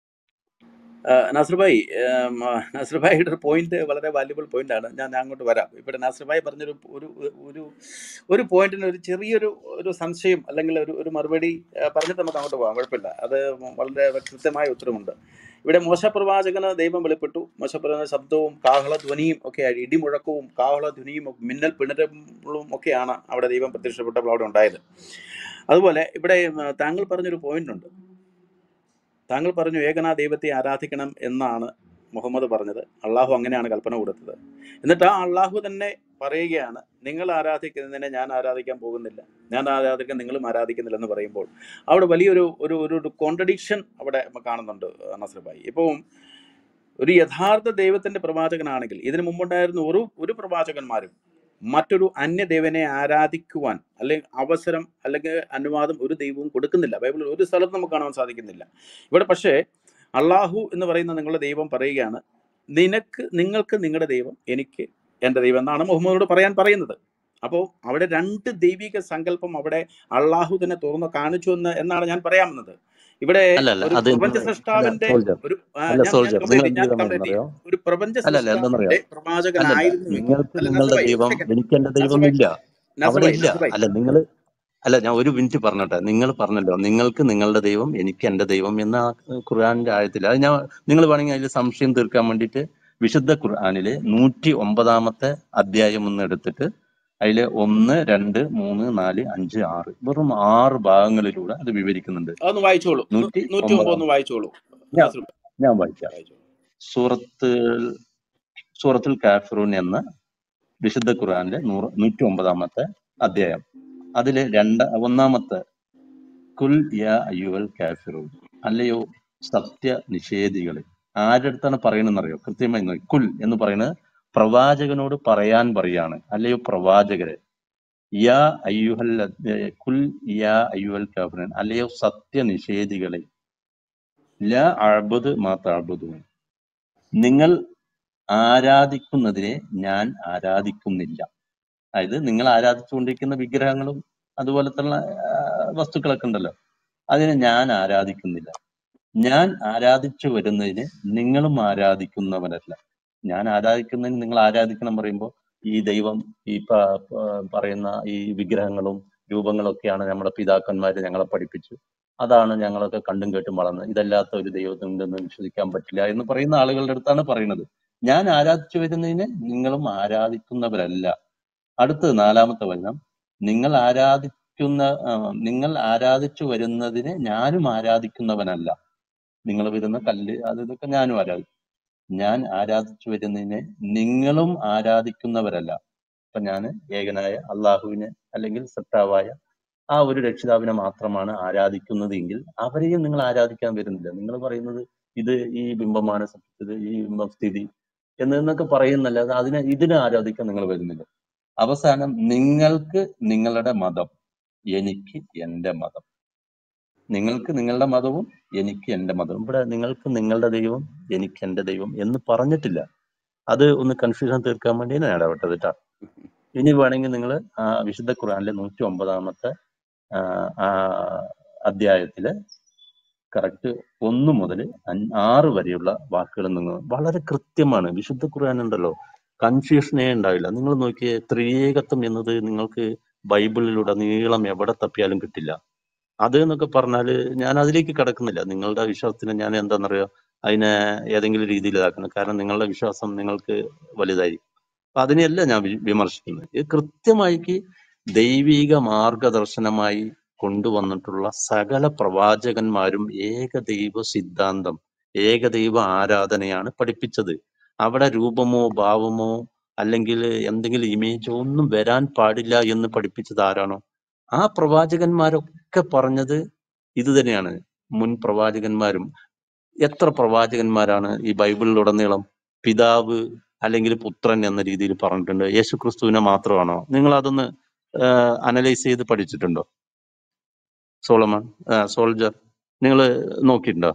Speaker 2: നാസർ ഭായി ഏം, ആ, നാസർ ഭായിയുടെ ഒരു പോയിന്റ് വളരെ വാല്യുബിൾ പോയിന്റ് ആണ് ഞാൻ ഞാൻ അങ്ങോട്ട് വരാം ഇവിടെ നാസർ ഭായി പറഞ്ഞൊരു ഒരു ഒരു ഒരു പോയിന്റിന് ഒരു ചെറിയൊരു ഒരു സംശയം അല്ലെങ്കിൽ ഒരു ഒരു മറുപടി ആ, പറഞ്ഞിട്ട് നമുക്ക് അങ്ങോട്ട് പോകാം കുഴപ്പമില്ല അത് വളരെ കൃത്യമായ ഉത്തരമുണ്ട് ഇവിടെ മോശപ്രവാചകന് ദൈവം വെളിപ്പെട്ടു മോശപ്രവാചക ശബ്ദവും കാഹളധ്വനിയും ഒക്കെ ആയി ഇടിമുഴക്കവും കാഹളധ്വനിയും മിന്നൽ പിണരങ്ങളും ഒക്കെയാണ് അവിടെ ദൈവം പ്രത്യക്ഷപ്പെട്ടപ്പോൾ അവിടെ ഉണ്ടായത് അതുപോലെ ഇവിടെ ഉം, താങ്കൾ പറഞ്ഞൊരു പോയിന്റ് ഉണ്ട് താങ്കൾ പറഞ്ഞു ഏകനാ ദൈവത്തെ ആരാധിക്കണം എന്നാണ് മുഹമ്മദ് പറഞ്ഞത് അള്ളാഹു അങ്ങനെയാണ് കൽപ്പന കൊടുത്തത് എന്നിട്ട് ആ അള്ളാഹു തന്നെ പറയുകയാണ് നിങ്ങൾ ആരാധിക്കുന്നതിനെ ഞാൻ ആരാധിക്കാൻ പോകുന്നില്ല ഞാൻ ആരാധിക്കാൻ നിങ്ങളും ആരാധിക്കുന്നില്ല എന്ന് പറയുമ്പോൾ അവിടെ വലിയൊരു ഒരു ഒരു ഒരു കോൺട്രഡിക്ഷൻ അവിടെ കാണുന്നുണ്ട് നസർബായി ഇപ്പം ഒരു യഥാർത്ഥ ദൈവത്തിന്റെ പ്രവാചകനാണെങ്കിൽ ഇതിനു മുമ്പുണ്ടായിരുന്ന ഒരു ഒരു പ്രവാചകന്മാരും മറ്റൊരു അന്യദേവനെ ആരാധിക്കുവാൻ അല്ലെങ്കിൽ അവസരം അല്ലെങ്കിൽ അനുവാദം ഒരു ദൈവവും കൊടുക്കുന്നില്ല ബൈബിളിൽ ഒരു സ്ഥലത്ത് നമുക്ക് കാണാൻ സാധിക്കുന്നില്ല ഇവിടെ പക്ഷേ അള്ളാഹു എന്ന് പറയുന്ന നിങ്ങളുടെ ദൈവം പറയുകയാണ് നിനക്ക് നിങ്ങൾക്ക് നിങ്ങളുടെ ദൈവം എനിക്ക് എൻ്റെ ദൈവം എന്നാണ് മുഹമ്മദിനോട് പറയാൻ പറയുന്നത് അപ്പോൾ അവിടെ രണ്ട് ദൈവിക സങ്കല്പം അവിടെ അള്ളാഹു തന്നെ തുറന്ന് കാണിച്ചു എന്ന് എന്നാണ് ഞാൻ പറയാമെന്നത് ഇവിടെ
Speaker 1: അല്ല അല്ല
Speaker 2: ഒരു
Speaker 1: അത്
Speaker 2: പ്രപഞ്ച
Speaker 1: അല്ല
Speaker 2: സൃഷ്ടാവിന്റെ
Speaker 1: സോൾജർ
Speaker 2: ഒരു ആ,
Speaker 1: അല്ല
Speaker 2: ഞാൻ ഞാൻ
Speaker 1: സോൾജർ നിങ്ങൾ
Speaker 2: കംപ്ലീറ്റ്
Speaker 1: എന്ത്
Speaker 2: ഞാൻ
Speaker 1: ചെയ്താൽ
Speaker 2: കംപ്ലീറ്റ്
Speaker 1: അറിയോ
Speaker 2: ചെയ്യാം ഒരു പ്രപഞ്ച
Speaker 1: അല്ല അല്ല എന്തെന്നറിയോ
Speaker 2: സൃഷ്ടാവിന്റെ
Speaker 1: അല്ലല്ല
Speaker 2: പ്രവാചകനായിരുന്നുവെങ്കിൽ
Speaker 1: നിങ്ങൾക്ക്
Speaker 2: അല്ല
Speaker 1: നിങ്ങളുടെ
Speaker 2: നാസർ ഭായി ഒരു
Speaker 1: ദൈവം
Speaker 2: സെക്കൻഡ്
Speaker 1: എനിക്ക് എന്റെ
Speaker 2: നാസർ
Speaker 1: ദൈവം
Speaker 2: ഭായി
Speaker 1: ഇല്ല
Speaker 2: നാസർ
Speaker 1: അവിടെ
Speaker 2: ഭായി
Speaker 1: ഇല്ല
Speaker 2: നാസർ ഭായി
Speaker 1: അല്ല നിങ്ങൾ അല്ല ഞാൻ ഒരു മിനിറ്റ് പറഞ്ഞോട്ടെ നിങ്ങൾ പറഞ്ഞല്ലോ നിങ്ങൾക്ക് നിങ്ങളുടെ ദൈവം എനിക്ക് എന്റെ ദൈവം എന്ന ആ ഖുർആാനിന്റെ ആയത്തിൽ അത് ഞാൻ നിങ്ങൾ വേണമെങ്കിൽ അതിൽ സംശയം തീർക്കാൻ വേണ്ടിയിട്ട് വിശുദ്ധ ഖുർആാനിലെ നൂറ്റി ഒമ്പതാമത്തെ അധ്യായം ഒന്ന് എടുത്തിട്ട് അതില് ഒന്ന് രണ്ട് മൂന്ന് നാല് അഞ്ച് ആറ് വെറും ആറ് ഭാഗങ്ങളിലൂടെ അത് വിവരിക്കുന്നുണ്ട്
Speaker 2: അതൊന്ന് വായിച്ചോളൂ നൂ-
Speaker 1: നൂറ്റി
Speaker 2: നൂറ്റി ഒമ്പത്
Speaker 1: ഒമ്പതാം
Speaker 2: ഒന്ന് വായിച്ചോളൂ
Speaker 1: ഞാൻ
Speaker 2: നാസർ ഭായി
Speaker 1: ഞാൻ വായിക്കാം
Speaker 2: വായിച്ചോളൂ
Speaker 1: സൂറത്ത് സൂറത്തുൽ കാഫിറൂൻ എന്ന വിശുദ്ധ ഖുർആനിലെ നൂറ് നൂറ്റി ഒമ്പതാമത്തെ അധ്യായം അതില് രണ്ട് ഒന്നാമത്തെ കുൽ യാ അയ്യുവൽ കാഫിറൂൻ അല്ലയോ സത്യ നിഷേധികളെ ആരുടെ അടുത്താണ് പറയണെന്നറിയോ കൃത്യമായി നോക്കി കുൽ എന്ന് പറയുന്നത് പ്രവാചകനോട് പറയാൻ പറയാണ് അല്ലയോ പ്രവാചകരെ യാ അയ്യുഹൽ അദ്- കുൽ യാ അയ്യുഹൽ കാഫിറൂൻ അല്ലയോ സത്യ നിഷേധികളെ ല അഅബുദ് മാ തഅബുദൂൻ നിങ്ങൾ ആരാധിക്കുന്നതിനെ ഞാൻ ആരാധിക്കുന്നില്ല അതായത് നിങ്ങൾ ആരാധിച്ചുകൊണ്ടിരിക്കുന്ന വിഗ്രഹങ്ങളും അതുപോലത്തെ വസ്തുക്കളൊക്കെ ഉണ്ടല്ലോ അതിനെ ഞാൻ ആരാധിക്കുന്നില്ല ഞാൻ ആരാധിച്ചു വരുന്നതിന് നിങ്ങളും ആരാധിക്കുന്നവരല്ല ഞാൻ ആരാധിക്കുന്നതിന് നിങ്ങൾ ആരാധിക്കണം പറയുമ്പോൾ ഈ ദൈവം ഈ പ- പ- പറയുന്ന ഈ വിഗ്രഹങ്ങളും രൂപങ്ങളൊക്കെയാണ് നമ്മുടെ പിതാക്കന്മാര് ഞങ്ങളെ പഠിപ്പിച്ചു അതാണ് ഞങ്ങളൊക്കെ കണ്ടും കേട്ടും വളർന്നത് ഇതല്ലാത്ത ഒരു ദൈവത്തിൽ ഉണ്ടെന്ന് വിശ്വസിക്കാൻ പറ്റില്ല എന്ന് പറയുന്ന ആളുകളുടെ അടുത്താണ് പറയുന്നത് ഞാൻ ആരാധിച്ചു വരുന്നതിന് നിങ്ങളും ആരാധിക്കുന്നവരല്ല അടുത്തത് നാലാമത്തെ വചനം നിങ്ങൾ ആരാധിക്കുന്ന ആ, നിങ്ങൾ ആരാധിച്ചു വരുന്നതിന് ഞാനും ആരാധിക്കുന്നവനല്ല നിങ്ങൾ വരുന്ന കല്ല് അത് ഇതൊക്കെ ഞാനും ആരാധിക്കും ഞാൻ ആരാധിച്ചു വരുന്നതിനെ നിങ്ങളും ആരാധിക്കുന്നവരല്ല അപ്പൊ ഞാൻ ഏകനായ അള്ളാഹുവിനെ അല്ലെങ്കിൽ സത്താവായ ആ ഒരു രക്ഷിതാവിനെ മാത്രമാണ് ആരാധിക്കുന്നത് എങ്കിൽ അവരെയും നിങ്ങൾ ആരാധിക്കാൻ വരുന്നില്ല നിങ്ങൾ പറയുന്നത് ഇത് ഈ ബിംബമാണ് സത്യത്തിൽ ഈ ബിംബം സ്ഥിതി എന്നൊക്കെ പറയുന്നല്ലാതെ അതിനെ ഇതിനെ ആരാധിക്കാൻ നിങ്ങൾ വരുന്നില്ല അവസാനം നിങ്ങൾക്ക് നിങ്ങളുടെ മതം എനിക്ക് എന്റെ മതം നിങ്ങൾക്ക് നിങ്ങളുടെ മതവും എനിക്ക് എന്റെ മതവും ഇവിടെ നിങ്ങൾക്ക് നിങ്ങളുടെ ദൈവം എനിക്ക് എന്റെ ദൈവം എന്ന് പറഞ്ഞിട്ടില്ല അത് ഒന്ന് കൺഫ്യൂഷൻ തീർക്കാൻ വേണ്ടി ഞാൻ ഇടപെട്ടത് കേട്ടോ ഇനി വേണമെങ്കിൽ നിങ്ങൾ ആ വിശുദ്ധ ഖുർആനിലെ നൂറ്റി ഒമ്പതാമത്തെ ആ, ആ അധ്യായത്തിലെ കറക്റ്റ് ഒന്ന് മുതൽ ആറ് വരെയുള്ള വാക്കുകൾ നിങ്ങൾ വളരെ കൃത്യമാണ് വിശുദ്ധ ഖുർആൻ ഉണ്ടല്ലോ കൺഫ്യൂഷനേ ഉണ്ടാവില്ല നിങ്ങൾ നോക്കിയേ ത്രിയേകത്വം എന്നത് നിങ്ങൾക്ക് ബൈബിളിലൂടെ നീളം എവിടെ തപ്പിയാലും കിട്ടില്ല അത് എന്നൊക്കെ പറഞ്ഞാല് ഞാൻ അതിലേക്ക് കടക്കുന്നില്ല നിങ്ങളുടെ വിശ്വാസത്തിന് ഞാൻ എന്താണെന്നറിയോ അതിനെ ഏതെങ്കിലും രീതിയിൽ ഇതാക്കുന്നത് കാരണം നിങ്ങളുടെ വിശ്വാസം നിങ്ങൾക്ക് വലുതായിരിക്കും അപ്പൊ അതിനെയല്ല ഞാൻ വി- വിമർശിക്കുന്നത് ഇത് കൃത്യമായിട്ട് ദൈവിക മാർഗദർശനമായി കൊണ്ടുവന്നിട്ടുള്ള സകല പ്രവാചകന്മാരും ഏകദൈവ സിദ്ധാന്തം ഏകദൈവ ആരാധനയാണ് പഠിപ്പിച്ചത് അവിടെ രൂപമോ ഭാവമോ അല്ലെങ്കിൽ എന്തെങ്കിലും ഇമേജോ ഒന്നും വരാൻ പാടില്ല എന്ന് പഠിപ്പിച്ചത് ആരാണോ ആ പ്രവാചകന്മാരൊക്കെ പറഞ്ഞത് ഇത് തന്നെയാണ് മുൻ പ്രവാചകന്മാരും എത്ര പ്രവാചകന്മാരാണ് ഈ ബൈബിളിലുടനീളം പിതാവ് അല്ലെങ്കിൽ പുത്രൻ എന്ന രീതിയിൽ പറഞ്ഞിട്ടുണ്ട് യേശു ക്രിസ്തുവിനെ മാത്രമാണോ നിങ്ങൾ അതൊന്ന് അനലൈസ് ചെയ്ത് പഠിച്ചിട്ടുണ്ടോ സോളമൻ സോൾജർ നിങ്ങൾ നോക്കിയിട്ടുണ്ടോ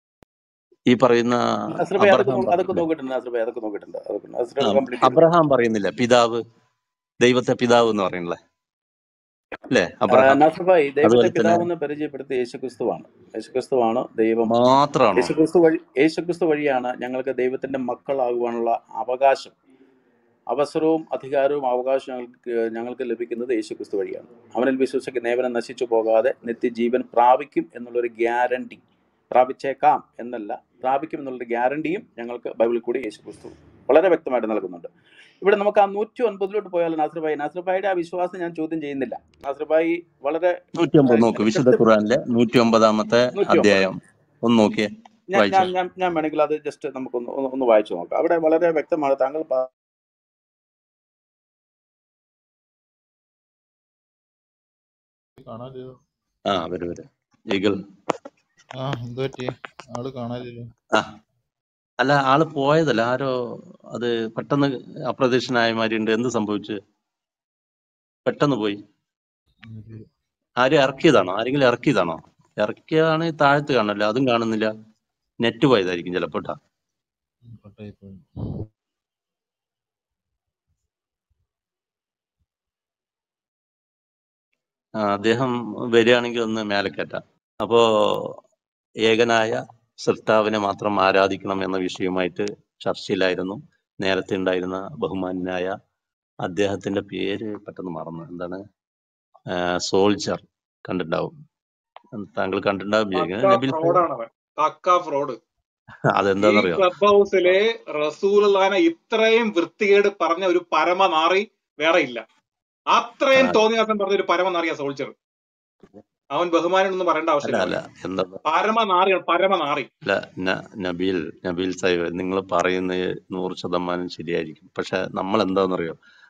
Speaker 1: ഈ പറയുന്ന
Speaker 2: നസ്രബെ അതൊക്കെ
Speaker 1: അബ്രഹാം
Speaker 2: നോ- അതൊക്കെ
Speaker 1: പറഞ്ഞില്ലേ
Speaker 2: നോക്കിയിട്ടുണ്ട് നസ്രബെ അതൊക്കെ നോക്കിയിട്ടുണ്ട് അതൊക്കെ
Speaker 1: ആ,
Speaker 2: നസ്രബെ കംപ്ലീറ്റ് ചെയ്തു
Speaker 1: അബ്രഹാം പറയുന്നില്ല പിതാവ് ദൈവത്തെ പിതാവ് എന്ന് പറയുന്നില്ലേ അല്ലേ അബ്രഹാം
Speaker 2: നസ്രബായി ദൈവത്തെ
Speaker 1: അതുപോലെ തന്നെ
Speaker 2: പിതാവെന്ന് പരിചയപ്പെടുത്തിയ യേശുക്രിസ്തുവാണ് യേശുക്രിസ്തുവാണ് ദൈവം
Speaker 1: മാത്രമാണോ
Speaker 2: യേശുക്രിസ്തു വഴി യേശുക്രിസ്തു വഴിയാണ് ഞങ്ങൾക്ക് ദൈവത്തിന്റെ മക്കളാകുവാനുള്ള അവകാശം അവസരവും അധികാരവും അവകാശവും ഞങ്ങൾക്ക് ഞങ്ങൾക്ക് ലഭിക്കുന്നത് യേശുക്രിസ്തു വഴിയാണ് അവനിൽ വിശ്വസിക്കുന്ന ഏവനും നശിച്ചു പോകാതെ നിത്യജീവൻ പ്രാപിക്കും എന്നുള്ളൊരു ഗ്യാരണ്ടി പ്രാപിച്ചേക്കാം എന്നല്ല പ്രാപിക്കും എന്നുള്ളൊരു ഗ്യാരണ്ടിയും ഞങ്ങൾക്ക് ബൈബിളിൽ കൂടി യേശുക്രിസ്തു വളരെ വ്യക്തമായിട്ട് നൽകുന്നുണ്ട് ഇവിടെ നമുക്ക് ആ നൂറ്റി ഒൻപതിലോട്ട് പോയാൽ നാസർഭായി നാസർഭായിയുടെ ആ വിശ്വാസം ഞാൻ ചോദ്യം ചെയ്യുന്നില്ല നാസർഭായി വളരെ
Speaker 1: നൂറ്റി ഒമ്പത് നോക്ക് വിശുദ്ധ
Speaker 2: കൃത്യം
Speaker 1: ഖുറാനിലെ നൂറ്റി ഒമ്പതാമത്തെ
Speaker 2: നൂറ്റി ഒമ്പത്
Speaker 1: അധ്യായം ഒന്ന് നോക്കിയേ
Speaker 2: ഞാൻ
Speaker 1: വായിച്ചോ
Speaker 2: ഞാൻ ഞാൻ ഞാൻ വേണമെങ്കിൽ അത് ജസ്റ്റ് നമുക്കൊന്ന് ഒന്ന് ഒന്ന് വായിച്ചു നോക്കാം അവിടെ വളരെ വ്യക്തമാണ് താങ്കൾ പ-
Speaker 4: കാണാനില്ലല്ലോ
Speaker 1: ആ വരും വരും ഈഗിൾ
Speaker 4: ആ എന്ത് പറ്റി ആള് കാണാനില്ലല്ലോ
Speaker 1: ആ അല്ല ആള് പോയതല്ല ആരോ അത് പെട്ടെന്ന് അപ്രത്യക്ഷനായ മാതിരി ഉണ്ട് എന്ത് സംഭവിച്ചു പെട്ടെന്ന് പോയി
Speaker 4: ഒരു
Speaker 1: ആരും ഇറക്കിയതാണോ ആരെങ്കിലും ഇറക്കിയതാണോ ഇറക്കിയതാണ് താഴത്ത് കാണല്ലോ അതും കാണുന്നില്ല നെറ്റ് പോയതായിരിക്കും ചിലപ്പോ ട്ടാ.
Speaker 4: കട്ടായി പോയി
Speaker 1: ആ, അദ്ദേഹം വരികയാണെങ്കിൽ ഒന്ന് മേലെ കയറ്റാം അപ്പോ ഏകനായ സൃഷ്ടാവിനെ മാത്രം ആരാധിക്കണം എന്ന വിഷയവുമായിട്ട് ചർച്ചയിലായിരുന്നു നേരത്തെ ഉണ്ടായിരുന്ന ബഹുമാനായ അദ്ദേഹത്തിന്റെ പേര് പെട്ടെന്ന് മറന്നു എന്താണ് ആ, സോൾജർ കണ്ടിട്ടുണ്ടാവും താങ്കൾ കണ്ടിട്ടുണ്ടാവും
Speaker 5: പക്ക
Speaker 1: വിചാരിക്കുന്നു നബിൽ സാഹിബ്
Speaker 5: ഫ്രോഡാണ് അവൻ പക്ക ഫ്രോഡ് ഈ
Speaker 1: അതെന്താണെന്നറിയോ
Speaker 5: ക്ലബ് ഹൗസിലെ റസൂലുള്ളാനെ ഇത്രയും വൃത്തികേട് പറഞ്ഞ ഒരു പരമനാറി വേറെ ഇല്ല
Speaker 1: ആ,
Speaker 5: അത്രയും തോന്നിയാസം പറഞ്ഞ ഒരു പരമനാറിയ സോൾജർ അവൻ ബഹുമാനൊന്നും പറയേണ്ട
Speaker 1: അല്ല
Speaker 5: ആവശ്യമില്ല
Speaker 1: അല്ല
Speaker 5: അവന്
Speaker 1: എന്താ
Speaker 5: പരമനാറിയാണ് പരമനാറി
Speaker 1: അല്ല ന- നബീൽ നബീൽ സാഹിബ് നിങ്ങൾ പറയുന്നത് നൂറ് ശതമാനം ശരിയായിരിക്കും പക്ഷെ നമ്മൾ എന്താണെന്നറിയോ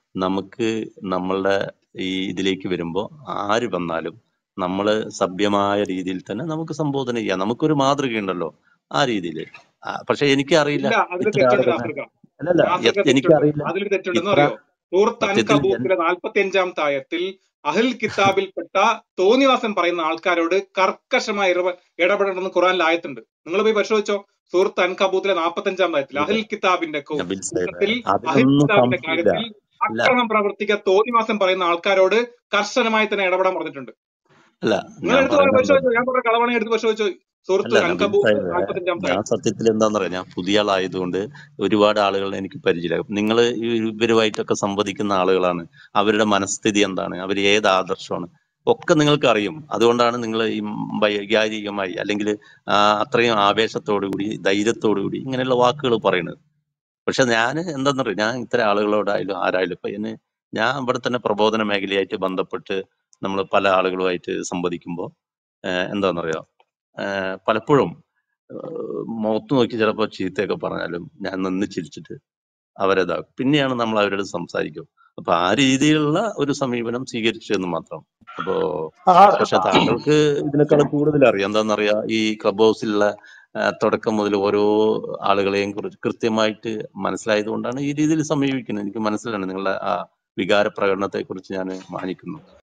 Speaker 1: നമുക്ക് നമ്മളുടെ ഈ ഇതിലേക്ക് വരുമ്പോൾ ആര് വന്നാലും നമ്മൾ സഭ്യമായ രീതിയിൽ തന്നെ നമുക്ക് സംബോധന ചെയ്യാം നമുക്കൊരു മാതൃകയുണ്ടല്ലോ ആ രീതിയിൽ പക്ഷെ എനിക്ക് അറിയില്ല
Speaker 5: ഇല്ല അതിൽ
Speaker 1: ഇത്ര
Speaker 5: തെറ്റുണ്ട്
Speaker 1: ആളുകൾ
Speaker 5: നാസർക്ക
Speaker 1: അല്ലല്ല
Speaker 5: നാസർക്ക
Speaker 1: എ-
Speaker 5: തെറ്റുണ്ട്
Speaker 1: എനിക്കറിയില്ല
Speaker 5: അതിൽ തെറ്റുണ്ടെന്ന്
Speaker 1: ഇത്ര
Speaker 5: അറിയോ സൂറത്ത്
Speaker 1: സത്യത്തിൽ ഞാൻ
Speaker 5: അൻകബൂത്തിലെ നാൽപ്പത്തി അഞ്ചാം തായത്തിൽ അഹിൽ കിതാബിൽപ്പെട്ട തോന്നിവാസൻ പറയുന്ന ആൾക്കാരോട് കർക്കശമായി ഇടപെ- ഇടപെടണമെന്ന് ഖുറാനിൽ ആയത്തുണ്ട് നിങ്ങൾ പോയി പരിശോധിച്ചോ സൂറത്ത് അൻകബൂത്തിലെ നാൽപ്പത്തി അഞ്ചാം തായത്തിൽ
Speaker 1: ഇല്ല
Speaker 5: അഹിൽ കിതാബിന്റെ കു-
Speaker 1: നബിൽ സാഹിബ്
Speaker 5: കൂട്ടത്തിൽ അഹിൽ
Speaker 1: അതിലൊന്നും
Speaker 5: കിതാബിന്റെ
Speaker 1: സംശയമില്ല
Speaker 5: കാര്യത്തിൽ
Speaker 1: അല്ല
Speaker 5: അക്രമം പ്രവർത്തിക്കാൻ തോന്നിവാസം പറയുന്ന ആൾക്കാരോട് കർശനമായി തന്നെ ഇടപെടാൻ പറഞ്ഞിട്ടുണ്ട്
Speaker 1: അല്ല
Speaker 5: നിങ്ങൾ
Speaker 1: ഞാൻ
Speaker 5: എടുത്ത് പോയി
Speaker 1: പറയുന്നത്
Speaker 5: പരിശോധിച്ചോ ഞാൻ പറഞ്ഞ കളവാണി എടുത്ത് പരിശോധിച്ചോ സൂറത്ത്
Speaker 1: അല്ല നബിൽ
Speaker 5: അൻകബൂത്ത്
Speaker 1: സാഹിബ്
Speaker 5: നാൽപ്പത്തി അഞ്ചാം
Speaker 1: ഞാൻ
Speaker 5: തായത്തിൽ
Speaker 1: സത്യത്തിൽ എന്താന്ന് പറയാ ഞാൻ പുതിയ ആളായതുകൊണ്ട് ഒരുപാട് ആളുകളെ എനിക്ക് പരിചയമില്ല നിങ്ങൾ ഇവരുമായിട്ടൊക്കെ സംവദിക്കുന്ന ആളുകളാണ് അവരുടെ മനസ്ഥിതി എന്താണ് അവർ ഏത് ആദർശമാണ് ഒക്കെ നിങ്ങൾക്ക് അറിയും അതുകൊണ്ടാണ് നിങ്ങൾ ഈ വൈകാരികമായി അല്ലെങ്കിൽ ആ, അത്രയും ആവേശത്തോടു കൂടി ധൈര്യത്തോടു കൂടി ഇങ്ങനെയുള്ള വാക്കുകൾ പറയുന്നത് പക്ഷെ ഞാൻ എന്താന്ന് പറയുക ഞാൻ ഇത്തരം ആളുകളോടായാലും ആരായാലും ഇപ്പൊ എന്നെ ഞാൻ ഇവിടെ തന്നെ പ്രബോധന മേഖലയായിട്ട് ബന്ധപ്പെട്ട് നമ്മൾ പല ആളുകളുമായിട്ട് സംവദിക്കുമ്പോൾ എന്താണെന്നറിയോ ഏഹ് പലപ്പോഴും ഏഹ് മുഖത്ത് നോക്കി ചിലപ്പോൾ ചീത്തയൊക്കെ പറഞ്ഞാലും ഞാൻ നിന്ന് ചിരിച്ചിട്ട് അവരതാക്കും പിന്നെയാണ് നമ്മൾ അവരോട് സംസാരിക്കും അപ്പൊ ആ രീതിയിലുള്ള ഒരു സമീപനം സ്വീകരിച്ചു എന്ന് മാത്രം അപ്പോ പക്ഷെ താങ്കൾക്ക് ഇതിനേക്കാൾ കൂടുതൽ അറിയാം എന്താണെന്നറിയാ ഈ ക്ലബ് ഹൗസിലുള്ള ആ, തുടക്കം മുതൽ ഓരോ ആളുകളെയും കുറിച്ച് കൃത്യമായിട്ട് മനസ്സിലായത് കൊണ്ടാണ് ഈ രീതിയിൽ സമീപിക്കുന്നത് എനിക്ക് മനസ്സിലാണ് നിങ്ങളുടെ ആ വികാര പ്രകടനത്തെ കുറിച്ച് ഞാൻ മാനിക്കുന്നു